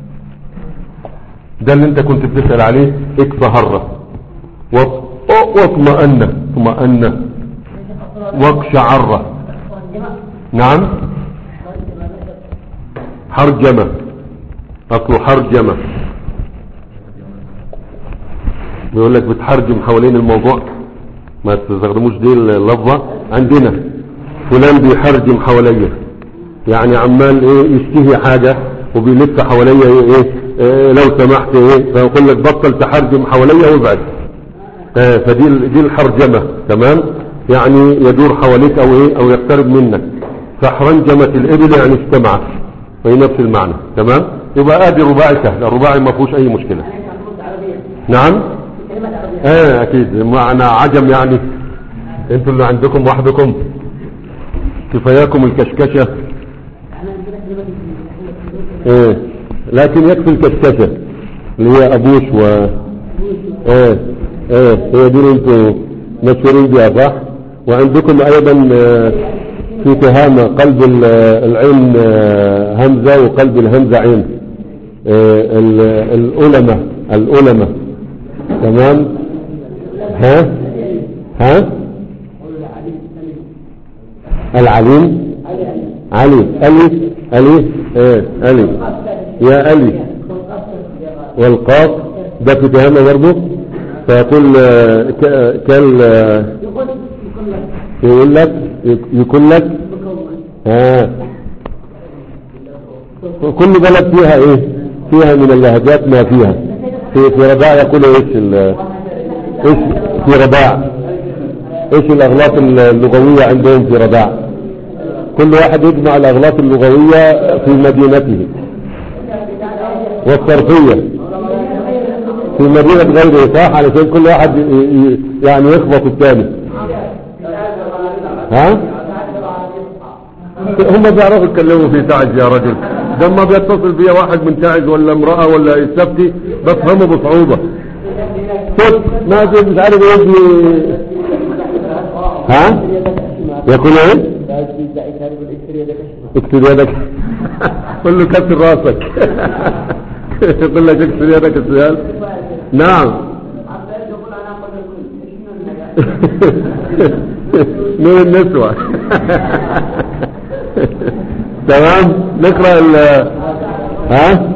ده اللي انت كنت بتسأل عليه اكفهر وط- واطمأن اطمأن واقشعر نعم حرجمة أصله حرجمة بيقول لك بتحرجم حوالين الموضوع ما تستخدموش دي اللفظة عندنا فلان بيحرجم حواليا يعني عمال ايه يشتهي حاجة وبيلف حواليا ايه, إيه لو سمحت ايه فيقول لك بطل تحرجم حواليا وابعد آه فدي ال- دي الحرجمة تمام يعني يدور حواليك او ايه او يقترب منك فحرنجمة الابل يعني اجتمعت وهي نفس المعنى تمام يبقى ادي رباعي سهل الرباعي ما فيهوش اي مشكلة نعم كلمة عربية اه اكيد معنى عجم يعني انتوا اللي عندكم وحدكم كفاياكم الكشكشة احنا عندنا كلمة ايه لكن يكفي الكشكشة اللي هي ابوش و ايه ايه هي دي اللي انتوا مشهورين بها صح وعندكم ايضا آه، في تهامة قلب ال- العين آه، همزة وقلب الهمزة عين آه، ال- الألمة الألمة تمام ها ها العليم علي ألي ألي ايه ألي يا ألي والقاف ده في تهامة برضه فيقول آه، ك- كال آه، يقول يقول لك يقول لك يكون لك مكون ها كل بلد فيها ايه فيها من اللهجات ما فيها في في رباع يقول ايش ال- ايش في رباع ايش الاغلاط اللغوية عندهم في رباع كل واحد يجمع الاغلاط اللغوية في مدينته والصرفية في مدينة غيره صح علشان كل واحد ي- ي- يعني يخبط الثاني ها هم بيعرفوا يتكلموا في تعج يا رجل لما بيتصل بي واحد من تعج ولا امرأة ولا يستفتي بفهمه بصعوبة شوف ما في مش عارف يجي ها يقول ايه اكتب يدك قل له كسر راسك يقول لك اكسر يدك السؤال نعم من النسوة تمام نقرأ ال ها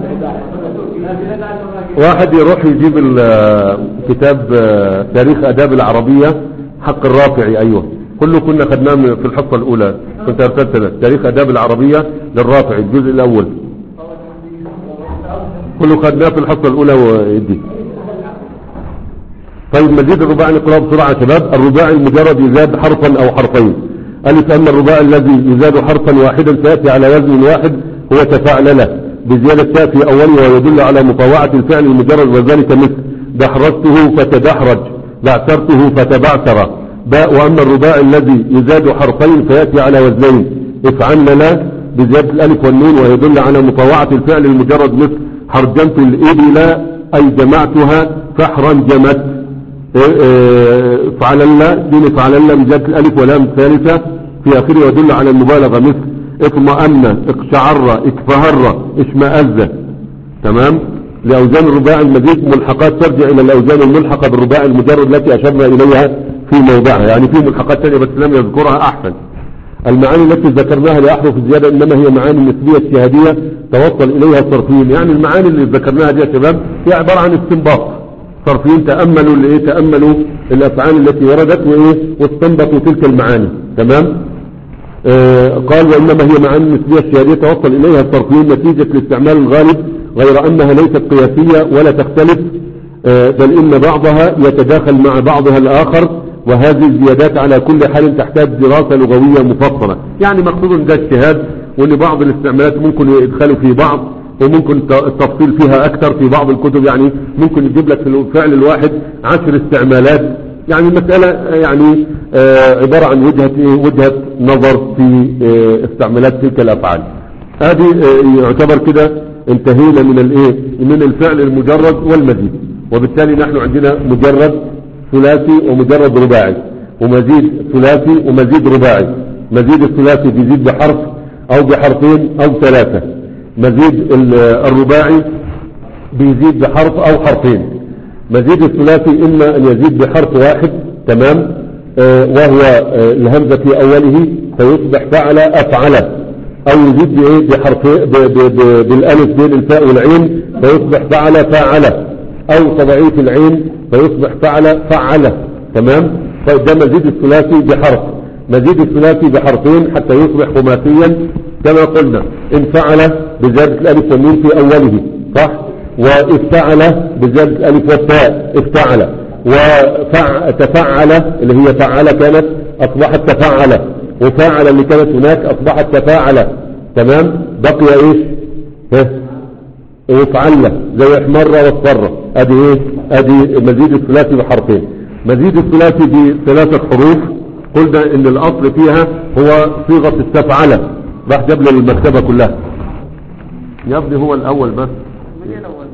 واحد يروح يجيب ال- كتاب آه، تاريخ اداب العربية حق الرافعي ايوه كله كنا خدناه من- في الحصة الاولى كنت ارسلت لك تاريخ اداب العربية للرافعي الجزء الاول كله خدناه في الحصة الاولى ويدي طيب مزيد الرباعي نقرأ بسرعة يا شباب الرباعي المجرد يزاد حرفا أو حرفين ألف أما الرباعي الذي يزاد حرفا واحدا سيأتي على وزن واحد هو تفاعل بزيادة تاء في أوله ويدل على مطاوعة الفعل المجرد وذلك مثل دحرجته فتدحرج بعثرته فتبعثر باء وأما الرباعي الذي يزاد حرفين فيأتي على وزنين افعلنا بزيادة الألف والنون ويدل على مطاوعة الفعل المجرد مثل حرجمت الإبل أي جمعتها فحرنجمت فعلنا دين فعلنا بزيادة الألف ولام ثالثة في آخره يدل على المبالغة مثل اطمأن اقشعر اكفهر اشمأز تمام لأوزان الرباعي المزيد ملحقات ترجع إلى الأوزان الملحقة بالرباعي المجرد التي أشرنا إليها في موضعها يعني في ملحقات ثانية بس لم يذكرها أحسن المعاني التي ذكرناها لأحرف الزيادة إنما هي معاني نسبية اجتهادية توصل إليها الصرفيين يعني المعاني اللي ذكرناها دي يا شباب هي عبارة عن استنباط صرفيين تأملوا اللي إيه تأملوا الأفعال التي وردت وإيه واستنبطوا تلك المعاني تمام آه قال وإنما هي معاني نسبية اجتهادية توصل إليها الصرفيين نتيجة لاستعمال الغالب غير أنها ليست قياسية ولا تختلف آه بل إن بعضها يتداخل مع بعضها الآخر وهذه الزيادات على كل حال تحتاج دراسة لغوية مفصلة يعني مقصود ده اجتهاد وان بعض الاستعمالات ممكن يدخلوا في بعض وممكن التفصيل فيها اكثر في بعض الكتب يعني ممكن يجيب لك في الفعل الواحد عشر استعمالات يعني المسألة يعني آه عبارة عن وجهة إيه؟ وجهة نظر في آه استعمالات تلك الافعال هذه آه يعتبر كده انتهينا من الايه من الفعل المجرد والمزيد وبالتالي نحن عندنا مجرد ثلاثي ومجرد رباعي ومزيد ثلاثي ومزيد رباعي مزيد الثلاثي بيزيد بحرف او بحرفين او ثلاثة مزيد الرباعي بيزيد بحرف او حرفين مزيد الثلاثي اما ان يزيد بحرف واحد تمام آه وهو آه الهمزة في اوله فيصبح فعل افعل او يزيد بايه بحرف بالالف بين الفاء والعين فيصبح فعل فاعل او تضعيف العين فيصبح فعل فعل تمام طيب ده مزيد الثلاثي بحرف مزيد الثلاثي بحرفين حتى يصبح خماسيا كما قلنا ان فعل بزيادة الالف والنون في اوله صح وافتعل بزيادة الالف والتاء افتعل وتفعل اللي هي فعل كانت اصبحت تفعل وفاعل اللي كانت هناك اصبحت تفاعل تمام بقي ايش ها وفعل زي احمر واصفر ادي ايه ادي مزيد الثلاثي بحرفين مزيد الثلاثي بثلاثة حروف قلنا ان الاصل فيها هو صيغة استفعل راح جاب لي المكتبة كلها يا ابني هو الاول بس من هي الأول؟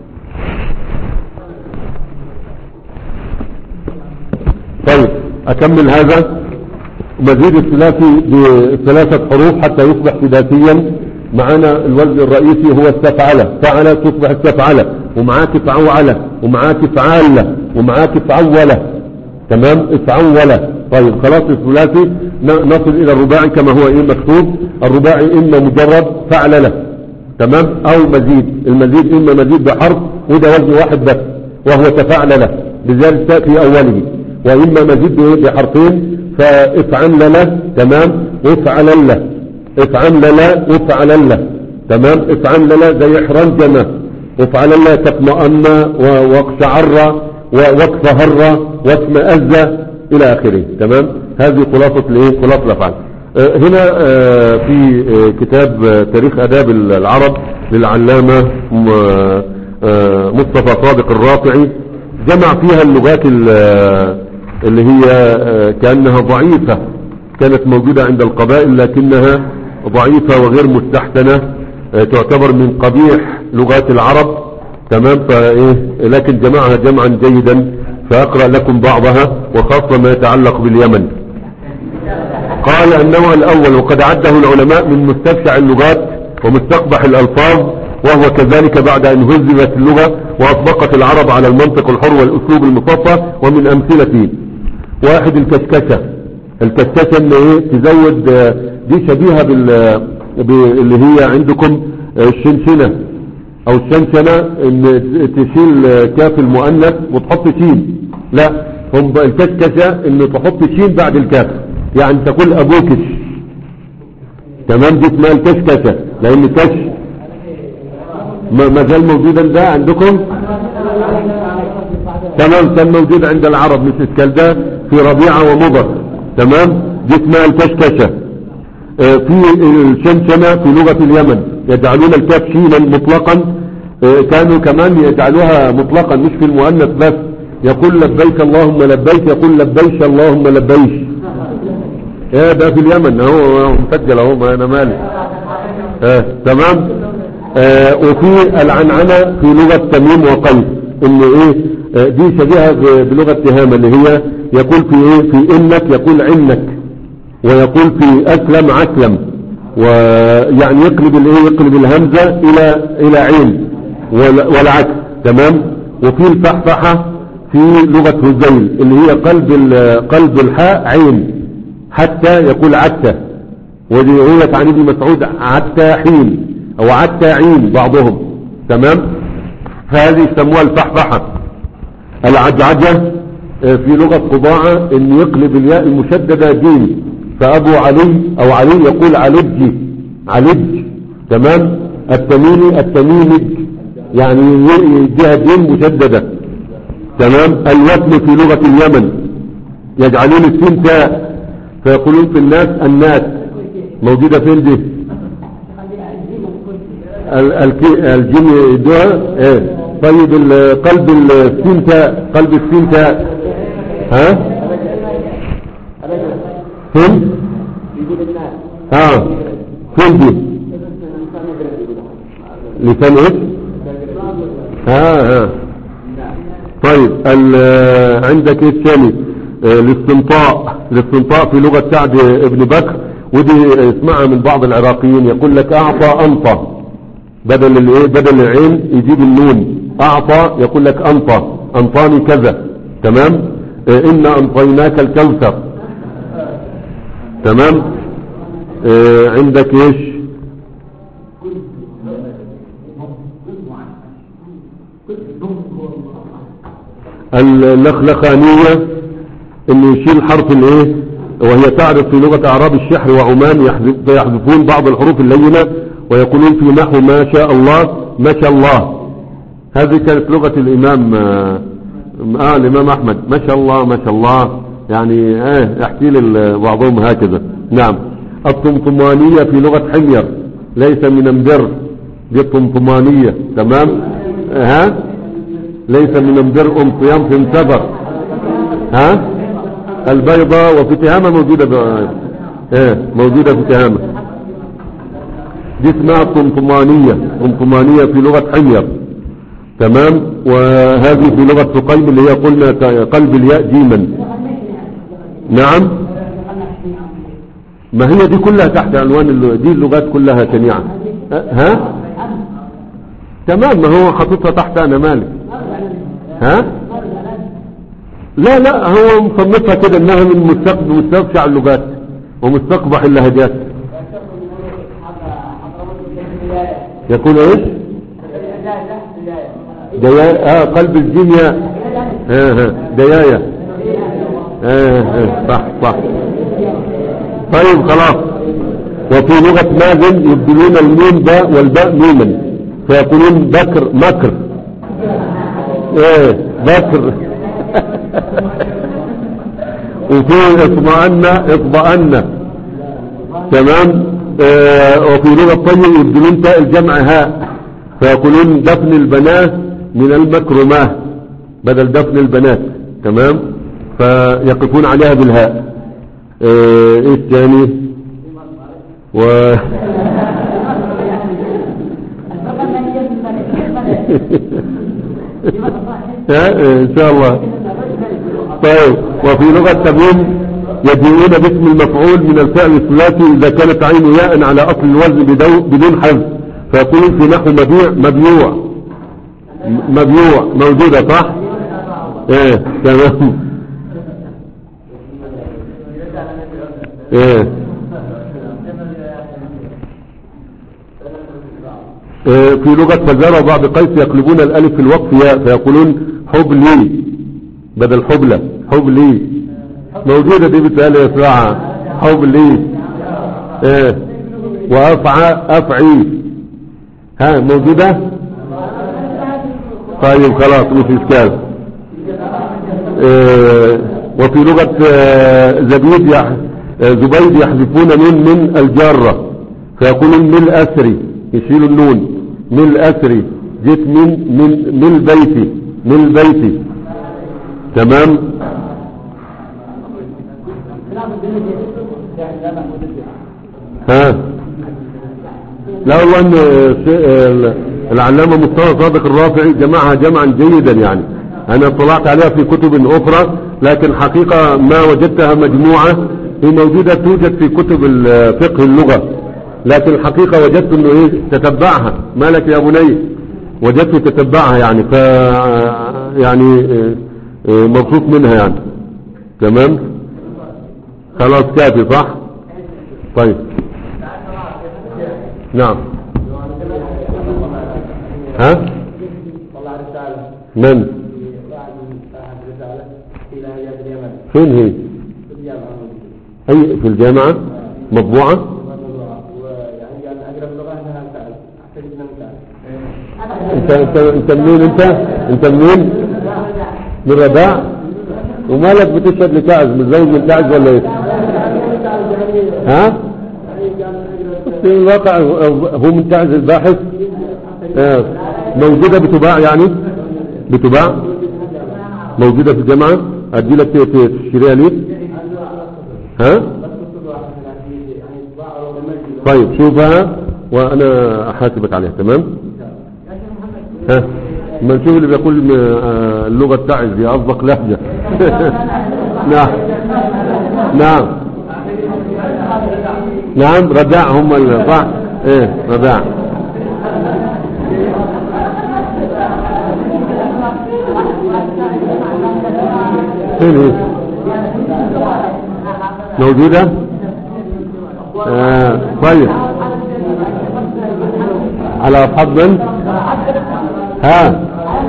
طيب اكمل هذا مزيد الثلاثي بثلاثة حروف حتى يصبح ثلاثيا معانا الوزن الرئيسي هو استفعل فعل تصبح استفعل ومعاك فعول ومعاك فعال ومعاك فعول تمام افعول طيب خلاص الثلاثي ن- نصل الى الرباعي كما هو ايه مكتوب الرباعي اما مجرد فعل له تمام او مزيد المزيد اما مزيد بحرف وده وزن واحد بس وهو تفعل له بزيادة تاء في اوله واما مزيد بإيه؟ بحرفين فافعل له تمام وافعل له افعل له وافعل له تمام افعل له زي احرنجنا وافعل له تطمئن و- واقشعر و- واكفهر واسمأز الى اخره تمام هذه خلاصة الايه خلاصة الافعال آه، هنا آه، في آه، كتاب آه، تاريخ اداب العرب للعلامة م- آه، مصطفى صادق الرافعي جمع فيها اللغات ال- اللي هي آه، كأنها ضعيفة كانت موجودة عند القبائل لكنها ضعيفة وغير مستحسنة آه، تعتبر من قبيح لغات العرب تمام فايه لكن جمعها جمعا جيدا فاقرأ لكم بعضها وخاصة ما يتعلق باليمن قال النوع الاول وقد عده العلماء من مستبشع اللغات ومستقبح الالفاظ وهو كذلك بعد ان هزمت اللغة واطبقت العرب على المنطق الحر والاسلوب المصفى ومن امثلته واحد الكشكشة الكشكشة ان ايه تزود آه، دي شبيهة بال ب- اللي هي عندكم آه، الشنشنة او الشنشنة ان تشيل آه، كاف المؤنث وتحط شين لا هم بقى الكشكشة ان تحط شين بعد الكاف يعني تقول ابوكش تمام دي اسمها الكشكشة لان كش ما ما زال موجودا ده عندكم تمام كان موجود عند العرب مش اشكال ده في ربيعة ومضر تمام دي اسمها الكشكشة آه، في الشمشمة في لغة اليمن يجعلون الكاف شينا مطلقا آه، كانوا كمان يجعلوها مطلقا مش في المؤنث بس يقول لبيك اللهم لبيك يقول لبيش اللهم لبيش يا ده في اليمن اهو أهو مسجل اهو ما انا مالي آه تمام آه وفي العنعنة في لغة تميم وقيس ان ايه آه دي شبيهة ب- بلغة تهامة اللي هي يقول في ايه في انك يقول عنك ويقول في اسلم عسلم ويعني يقلب الايه يقلب الهمزة الى الى عين وال- والعكس تمام وفي الفحفحة في لغة هزيل اللي هي قلب ال- قلب الحاء عين حتى يقول عتة ودي رواية عن ابن مسعود عتاحين او عتاعين بعضهم تمام فهذه يسموها الفحفحة العجعجة آه، في لغة قضاعة ان يقلب الياء المشددة جيم فابو علي او علي يقول علج علج تمام التميمي التميمج يعني يديها جيم مشددة تمام الوزن في لغة اليمن يجعلون السين تاء فيقولون في الناس الناس موجودة فين دي ال- الكي- الجيم يدوها ايه طيب ال- قلب السين تاء قلب السين تاء ها فين ها فين دي لسان ايه ها ها طيب ال- عندك ايه الثاني آه، الاستنطاء الاستنطاء في لغة سعد ابن بكر ودي اسمعها من بعض العراقيين يقول لك اعطى انطى بدل الايه بدل العين يجيب النون اعطى يقول لك انطى انطاني كذا تمام آه، انا انطيناك الكوثر تمام آه، عندك ايش اللخلخانية انه يشيل حرف الايه وهي تعرف في لغة اعراب الشحر وعمان يحذف- يحذفون بعض الحروف اللينة ويقولون في نحو ما شاء الله ما شاء الله هذه كانت لغة الامام آه آه الامام احمد ما شاء الله ما شاء الله يعني اه احكي لي بعضهم هكذا نعم الطمطمانية في لغة حمير ليس من امبر دي الطمطمانية تمام ها ليس من امبر ام صيام في انتظر ها البيضة وفي تهامة موجودة ب... ايه موجودة في تهامة دي اسمها الطمطمانية طمطمانية في لغة حمير تمام وهذه في لغة سقيم اللي هي قلنا ك- قلب الياء جيما نعم ما هي دي كلها تحت عنوان اللغة دي اللغات كلها شنيعة أه، ها تمام ما هو حاططها تحت انا مالك ها لا لا هو مصنفها كده انها من مستقبل مستقبع اللغات ومستقبح اللهجات يقول ايش ديايا اه قلب الجنيا ها ها ديايا اه اه صح صح طيب خلاص وفي لغة مازن يبدلون الميم باء والباء ميما فيقولون بكر مكر ايه بكر وفي اطمأن اطمأن تمام آه وفي لغة طيب يبدلون تاء الجمع هاء فيقولون دفن البنات من المكرمات بدل دفن البنات تمام فيقفون عليها بالهاء آه ايه الثاني و ها ان شاء الله طيب وفي لغة تميم يجيئون باسم المفعول من الفعل الثلاثي إذا كانت عين ياء على أصل الوزن بدو- بدون حذف فيقولون في نحو مبيع مبيوع م- مبيوع موجودة صح؟ ايه تمام ايه آه، في لغة فزارة وبعض قيس يقلبون الألف في الوقف ياء فيقولون حبلي بدل حبلة حبلي موجودة دي بتقال يا سراعة حبلي ايه وأفعى أفعي ها موجودة طيب خلاص مش إشكال آه، وفي لغة آه، زبيد يح... آه، زبيد يحذفون من من الجارة فيقولون من الأسري يشيلوا النون من الأسري جيت من من من البيت من البيت تمام ها لا والله ان شيء- العلامة مصطفى صادق الرافعي جمعها جمعا جيدا يعني انا اطلعت عليها في كتب اخرى لكن حقيقة ما وجدتها مجموعة هي موجودة توجد في كتب ال- فقه اللغة لكن الحقيقة وجدت انه ايه تتبعها مالك يا بني وجدت تتبعها يعني ف يعني آه، آه، مبسوط منها يعني تمام خلاص كافي صح طيب نعم ها طلع رسالة من واحد من أحد رسالة إلى هيئة اليمن فين هي في الجامعة اي في الجامعة مطبوعة ويعني قال أقرب لغة أنها مثال أحسن من مثال انت انت انت منين انت انت منين من رباع ومالك بتشهد لكعز متزوج من كعز ولا ايه ها في الواقع هو من كعز الباحث آه. موجودة بتباع يعني بتباع موجودة في الجامعة ادي لك ت- ت- تشتريها ليه ها طيب شوفها وانا احاسبك عليها تمام ها ما نشوف اللي بيقول م- آه، اللغة بتاعي دي اصدق لهجة نعم نعم نعم رداع هم ال- صح ايه رداع فين هي موجودة آه طيب على أصحاب من ها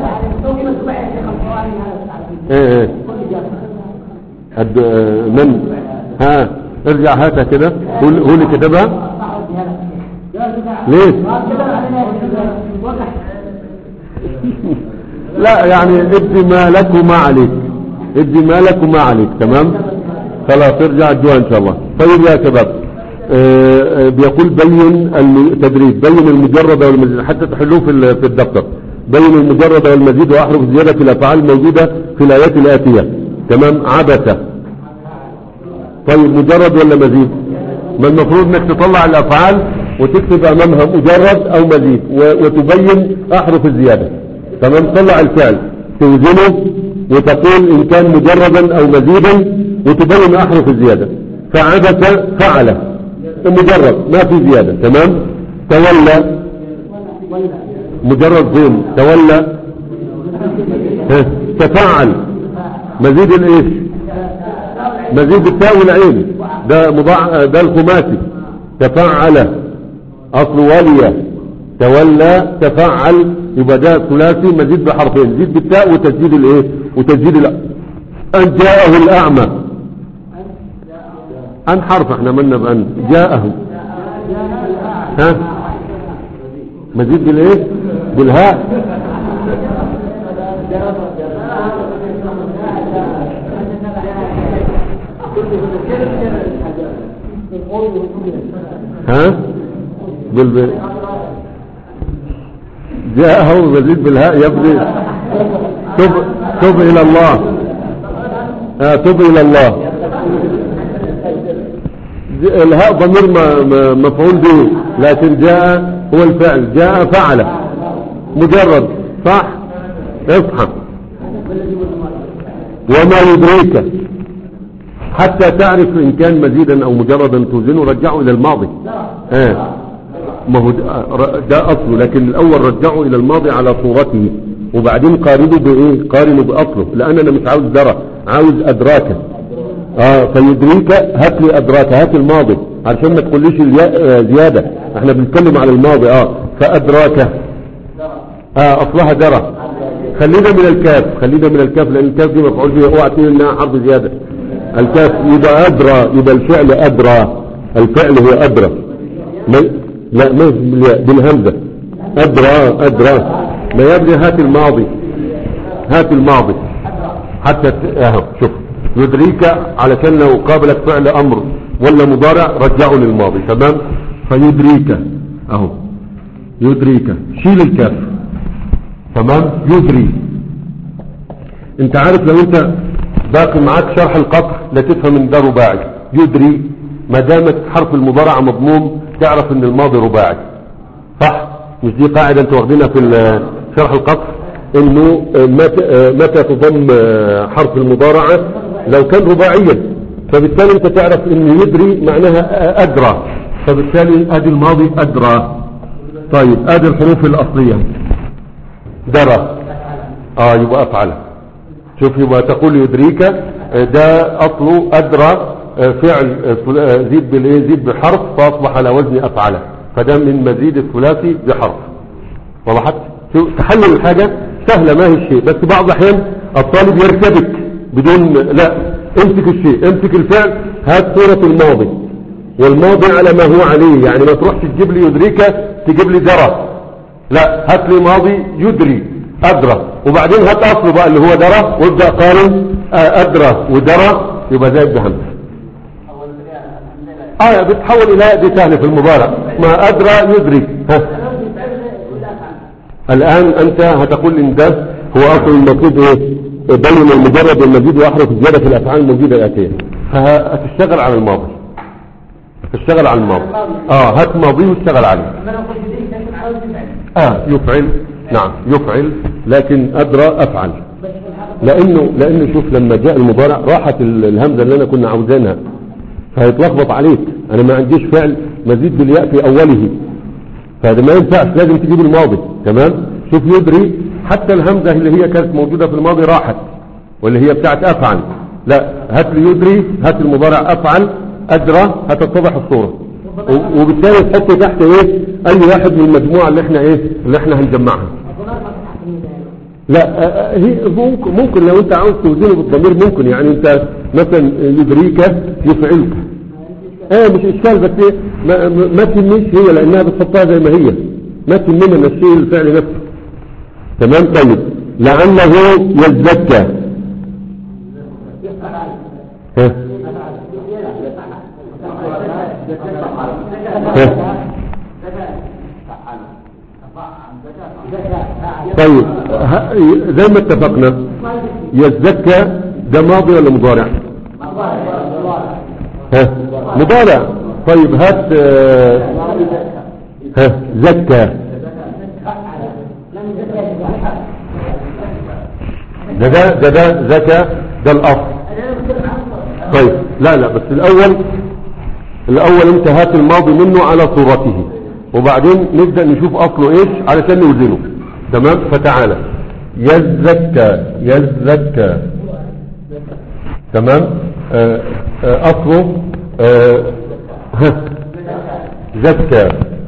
ايه ايه أد... آه، من ها ارجع هاتها كده هو هو اللي كتبها ليه لا يعني ادي ما لك وما عليك ادي ما لك وما عليك تمام خلاص ارجع ادوها ان شاء الله طيب يا شباب آه، آه، بيقول بين التدريب بين المجرد والمزيد حتى تحلوه في ال- في الدفتر بين المجرد والمزيد واحرف زيادة في الافعال الموجودة في الايات الاتية تمام عبث طيب مجرد ولا مزيد ما المفروض انك تطلع الافعال وتكتب امامها مجرد او مزيد و- وتبين احرف الزيادة تمام طلع الفعل توزنه وتقول ان كان مجردا او مزيدا وتبين احرف الزيادة فعبث فعل مجرد ما في زيادة تمام تولى مجرد زين تولى ها، تفاعل مزيد الايش مزيد التاء والعين ده مضاع ده الخماسي تفعل اصل ولي تولى تفعل يبقى ده ثلاثي مزيد بحرفين زيد بالتاء وتسجيل الايه وتسجيل الأ... ان جاءه الاعمى ان حرف احنا منا بان جاءه ها مزيد بالايه بالهاء ها بال جاءه مزيد بالهاء يبدي تب تب الى الله آه تب الى الله ج- الهاء ضمير م- م- مفعول به لكن جاء هو الفعل جاء فعل مجرد صح اصحى وما يدريك حتى تعرف ان كان مزيدا او مجردا توزنه رجعه الى الماضي آه. ما هو ده, ده اصله لكن الاول رجعه الى الماضي على صورته وبعدين قارنه بايه قارنه باصله لان انا مش عاوز درى عاوز ادراك اه فيدريك هات لي ادراك هات الماضي عشان ما تقوليش الياء آه، زيادة احنا بنتكلم على الماضي اه فادراك اه اصلها درى خلينا من الكاف خلينا من الكاف لان الكاف دي مفعول بها اوعى تقول انها حرف زيادة الكاف يبقى ادرى يبقى الفعل ادرى الفعل هو ادرى ما لا ما بالياء، بالهمزة أدرى أدرى ما يبدي هات الماضي هات الماضي حتى ت- اهو شوف يدريك علشان لو قابلك فعل امر ولا مضارع رجعه للماضي تمام فيدريك اهو يدريك شيل الكاف تمام يدري انت عارف لو انت باقي معاك شرح القطر لا تفهم ان ده رباعي يدري ما دامت حرف المضارع مضموم تعرف ان الماضي رباعي صح مش دي قاعدة انتوا واخدينها في ال- شرح القطر انه آه، متى آه، متى تضم آه، حرف المضارعة لو كان رباعيا فبالتالي انت تعرف ان يدري معناها آه، ادرى فبالتالي ادي الماضي ادرى طيب ادي الحروف الاصلية درى اه يبقى افعل شوف يبقى تقول يدريك آه، ده اصله ادرى آه، فعل آه، فل- آه، زيد بالايه زيد بحرف فاصبح على وزن افعل فده من مزيد الثلاثي بحرف وضحت شو تحلل الحاجة سهلة ما هي الشيء بس بعض الاحيان الطالب يرتبك بدون لا امسك الشيء امسك الفعل هات صورة الماضي والماضي على ما هو عليه يعني ما تروحش تجيب لي يدريك تجيب لي درى لا هات لي ماضي يدري أدرى وبعدين هات أصله بقى اللي هو درى وابدأ قارن آه، أدرى ودرى يبقى زائد بهمس أول كده الحمد لله آية بتحول إلى دي ثاني في المضارع ما أدرى يدري ها الآن أنت هتقول إن ده هو أصل المطلوب إيه بين المجرد والمزيد وأحرف الزيادة في الأفعال الموجودة الآتية فهتشتغل على الماضي تشتغل على الماضي اه هات ماضي واشتغل عليه انا اقول جديد لكن عاوز يفعل اه يفعل نعم يفعل لكن أدرى أفعل بس في الحقيقة لأنه لأنه شوف لما جاء المضارع راحت ال- الهمزة اللي أنا كنا عاوزينها فهيتلخبط عليك أنا ما عنديش فعل مزيد بالياء في أوله فهذا ما ينفعش لازم تجيب الماضي تمام شوف يدري حتى الهمزة اللي هي كانت موجودة في الماضي راحت واللي هي بتاعت أفعل لا هات لي يدري هات المضارع أفعل أدرى هتتضح الصورة و- وبالتالي تحط تحت ايه اي واحد من المجموعة اللي احنا ايه اللي احنا هنجمعها الضمائر ما تحت الميزان لا آه، آه، هي ممكن, ممكن لو انت عاوز توزنه بالضمير ممكن يعني انت مثلا يدريك يفعلك اه مش اشكال بس إيه، ما, ما ما تهمنيش هي لانها بتحطها زي ما هي ما تهمنا من الشيء الفعل نفسه تمام طيب لعله يزكى ها ها طيب ه- زي ما اتفقنا يزكى ده ماضي ولا مضارع ها مضارع طيب هات آه، ها زكى ده ده ده ده زكى ده الاصل طيب لا لا بس الاول الاول انت هات الماضي منه على صورته وبعدين نبدأ نشوف اصله ايش علشان نوزنه تمام فتعالى يزكى يزكى تمام آه آه اصله آه ها، زكى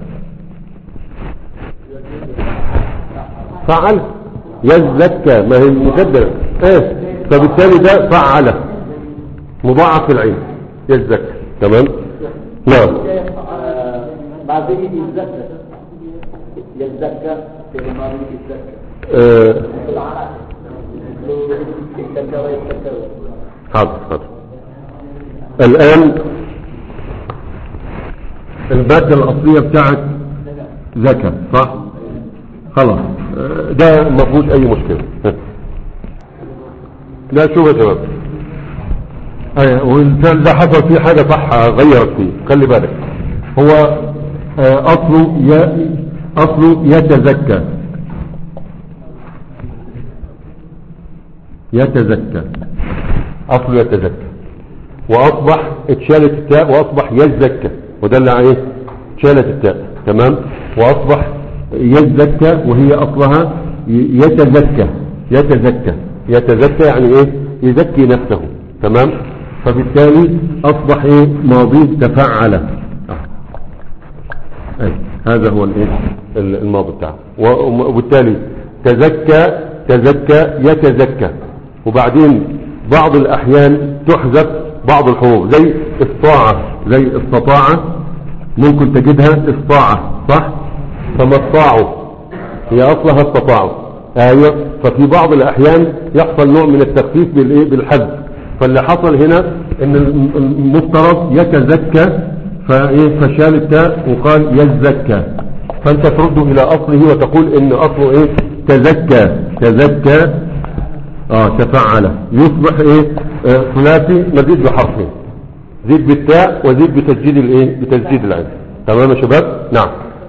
فعل يزكى ما هي مجددة ايه فبالتالي ده فعل مضاعف في العين يزكى تمام نعم بعد ذلك يتزكى يتزكى في الماضي يتزكى آه بالعرب يتزكى ويتزكى حاضر حاضر الآن المادة الأصلية بتاعت زكاة صح خلاص آه، ده ما فيهوش أي مشكلة لا شوف يا شباب أيوة والفعل ده حصل فيه حاجة صح غيرت فيه خلي بالك هو آه، أصله ي... أصله يتزكى يتزكى أصله يتزكى وأصبح اتشالت التاء وأصبح يزكى وده اللي عليه اتشالت التاء تمام وأصبح يزكى وهي أصلها ي- يتزكى يتزكى يتزكى يعني إيه يزكي نفسه تمام فبالتالي أصبح إيه ماضي تفعل آه. أي هذا هو الإيه ال- الماضي بتاعه و- وبالتالي تزكى تزكى يتزكى وبعدين بعض الأحيان تحذف بعض الحروف زي استطاعة زي استطاعة ممكن تجدها استطاعة صح فما استطاعوا هي أصلها استطاعوا أيوة ففي بعض الأحيان يحصل نوع من التخفيف بالإيه بالحذف فاللي حصل هنا ان المفترض يتزكى فايه فشال التاء وقال يزكى فانت ترد الى اصله وتقول ان اصله ايه تزكى تزكى اه تفعل يصبح ايه آه ثلاثي مزيد بحرفين زيد بالتاء وزيد بتسجيل الايه بتسجيل العين تمام يا شباب نعم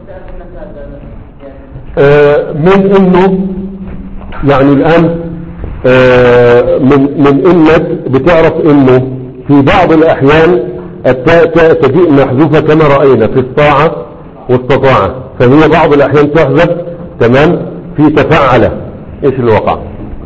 آه من انه يعني الان آه من من انك بتعرف انه في بعض الاحيان التاء تاء تجيء محذوفه كما راينا في الطاعه والتطاعه فهي بعض الاحيان تحذف تمام في تفعل ايش اللي وقع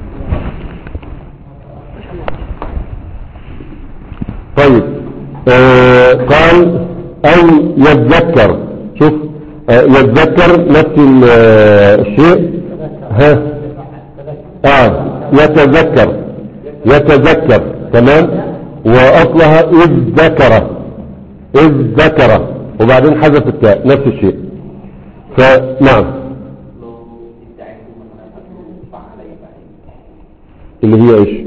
طيب آه قال او يتذكر شوف آه يتذكر نفس الشيء ها اه يتذكر يتذكر تمام واصلها اذ ذكر اذ ذكر وبعدين حذف التاء نفس الشيء فنعم اللي هي ايش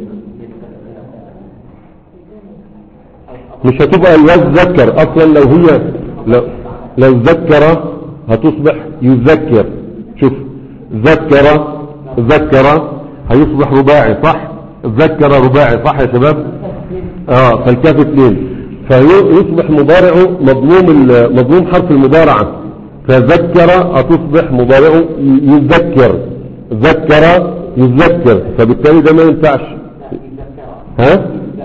مش هتبقى يذكر اصلا لو هي لو, لو ذكر هتصبح يذكر شوف ذكر ذكر هيصبح رباعي صح ذكر رباعي صح يا شباب اه فالكاف اثنين فيصبح مضارعه مضموم مضموم حرف المضارعة فذكر هتصبح مضارعه يذكر ذكر يذكر فبالتالي ده ما ينفعش ها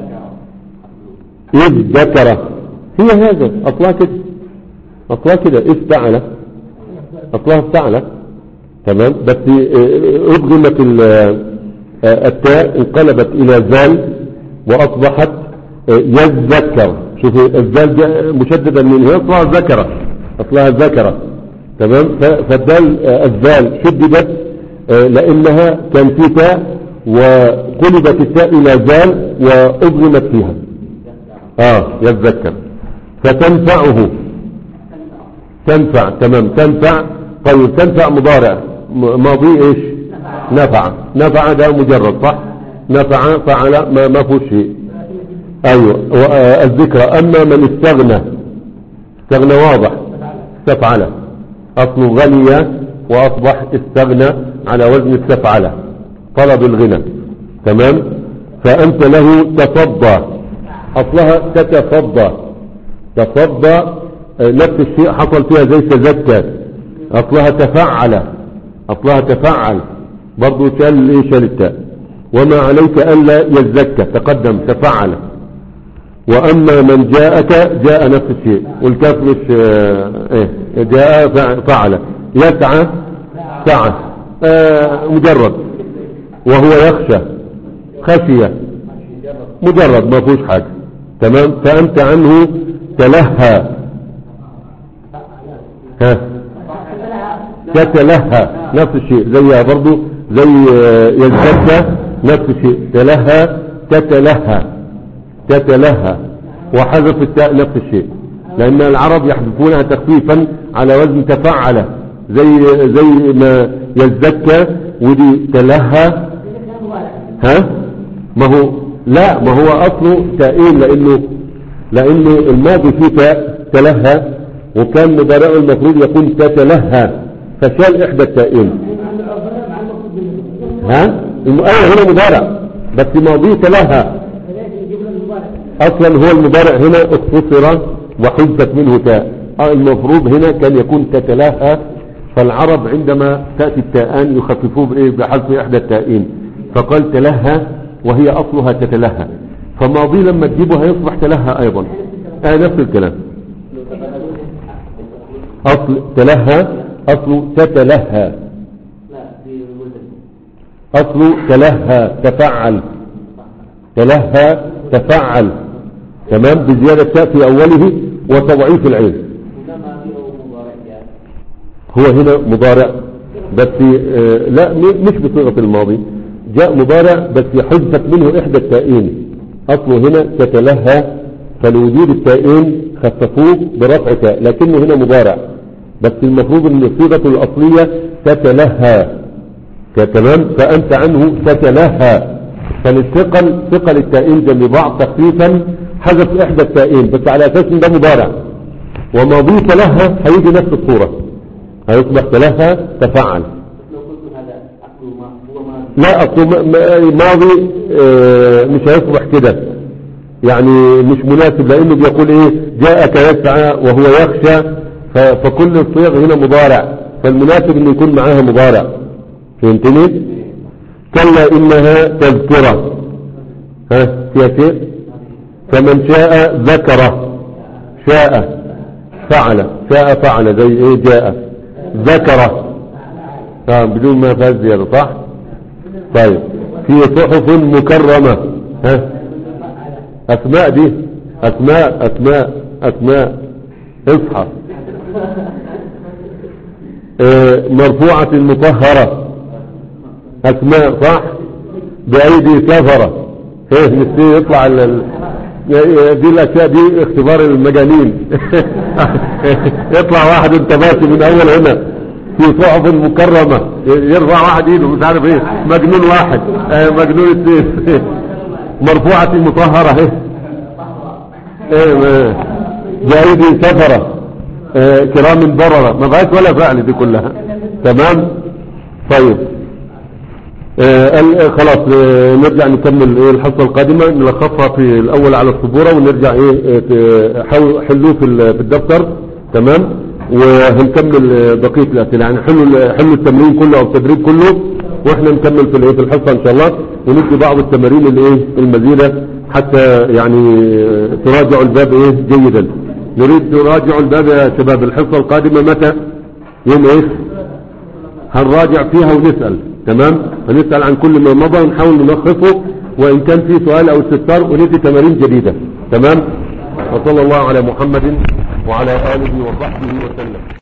إذ ذكر هي هذا أصلها كده أصلها كده إذ فعل أصلها فعل تمام بس أبغمت التاء انقلبت إلى زال وأصبحت يذكر شوف الزال ده مشددا من هي أصلها ذكر أصلها ذكر تمام فالدال الزال شددت لأنها كان في تاء وقلبت التاء إلى زال وأبغمت فيها اه يتذكر فتنفعه تنفع تمام تنفع طيب تنفع مضارع ماضي ايش نفع نفع ده مجرد صح نفع فعل ما ما فيهوش شيء ايوه الذكرى اما من استغنى استغنى واضح استفعل اصله غني واصبح استغنى على وزن استفعل طلب الغنى تمام فانت له تصدى اصلها تتفضى تفضى نفس الشيء حصل فيها زي تزكى اصلها تفعل اصلها تفعل برضو شال ايه شال التاء وما عليك الا يزكى تقدم تفعل واما من جاءك جاء نفس الشيء والكاف مش ايه جاء فعل يسعى سعى آه مجرد وهو يخشى خشية مجرد ما فيهوش حاجة تمام فأنت عنه تلهى ها تتلهى نفس الشيء زيها برضو زي يزكى نفس الشيء تلهى تتلهى تتلهى وحذف التاء نفس الشيء لأن العرب يحذفونها تخفيفا على وزن تفعل زي زي ما يزكى ودي تلهى ها ما هو لا ما هو اصله تائين لانه لانه الماضي فيه تاء تلهى وكان مضارعه المفروض يكون تتلهى فشال احدى التائين ها ايوه هنا مضارع بس ماضيه تلهى اصلا هو المضارع هنا اختصر وحذفت منه تاء المفروض هنا كان يكون تتلهى فالعرب عندما تأتي التاءان يخففوه بإيه بحذف إحدى التائين فقال تلهى وهي أصلها تتلهى فماضي لما تجيبه هيصبح تلهى أيضا آه نفس الكلام أصل تلهى أصل تتلهى أصل تلهى تفعل تلهى تفعل تمام بزيادة تاء في أوله وتضعيف العين هو هنا مضارع بس آه لا مش بصيغة الماضي جاء مضارع بس حذفت منه إحدى التائين أصله هنا تتلهى فلوجود التائين خففوه برفع تاء لكنه هنا مضارع بس المفروض ان الصيغة الأصلية تتلهى ك- تمام فأنت عنه تتلهى فالثقل ثقل التائين جنب بعض تخفيفا حذف إحدى التائين بس على أساس إن ده مضارع وماضي تلهى هيجي نفس الصورة هيصبح تلهى تفعل لو قلت هذا عقله ما هو ما لا أصله م- م- ماضي آه، مش هيصبح كده يعني مش مناسب لأنه بيقول إيه جاءك يسعى وهو يخشى ف- فكل الصيغ هنا مضارع فالمناسب إنه يكون معاها مضارع فهمتني؟ كلا إنها تذكرة ها فيها شيء فمن شاء ذكره شاء فعل شاء فعل زي إيه جاء ذكره آه بدون ما فيها زيادة صح طيب في صحف مكرمة ها أسماء دي أسماء أسماء أسماء اصحى آه، مرفوعة مطهرة أسماء صح بأيدي سفرة ايه نسي يطلع ال... ال- دي الأشياء دي اختبار المجانين يطلع واحد انت ماشي من أول هنا في صحف مكرمة يرفع واحد ايده مش عارف ايه مجنون واحد آه، مجنون اثنين مرفوعة مطهرة ايه ايه ما- بأيدي سفرة آه، كرام بررة ما بقاش ولا فعل دي كلها تمام طيب آه، ال- آه، خلاص آه، نرجع نكمل ايه الحصة القادمة نلخصها في الاول على السبورة ونرجع ايه آه، ت- حاول- حلوه في ال- في الدفتر تمام وهنكمل آه، بقية الاسئلة يعني حلوا ال- حلوا التمرين كله او التدريب كله واحنا نكمل في الايه في الحصة ان شاء الله وندي بعض التمارين الايه المزيدة حتى يعني آه، تراجعوا الباب ايه جيدا نريد تراجعوا الباب يا شباب الحصة القادمة متى يوم ايش هنراجع فيها ونسأل تمام هنسأل عن كل ما مضى ونحاول نلخصه وإن كان في سؤال أو استفسار وندي تمارين جديدة تمام وصلى الله على محمد وعلى آله وصحبه وسلم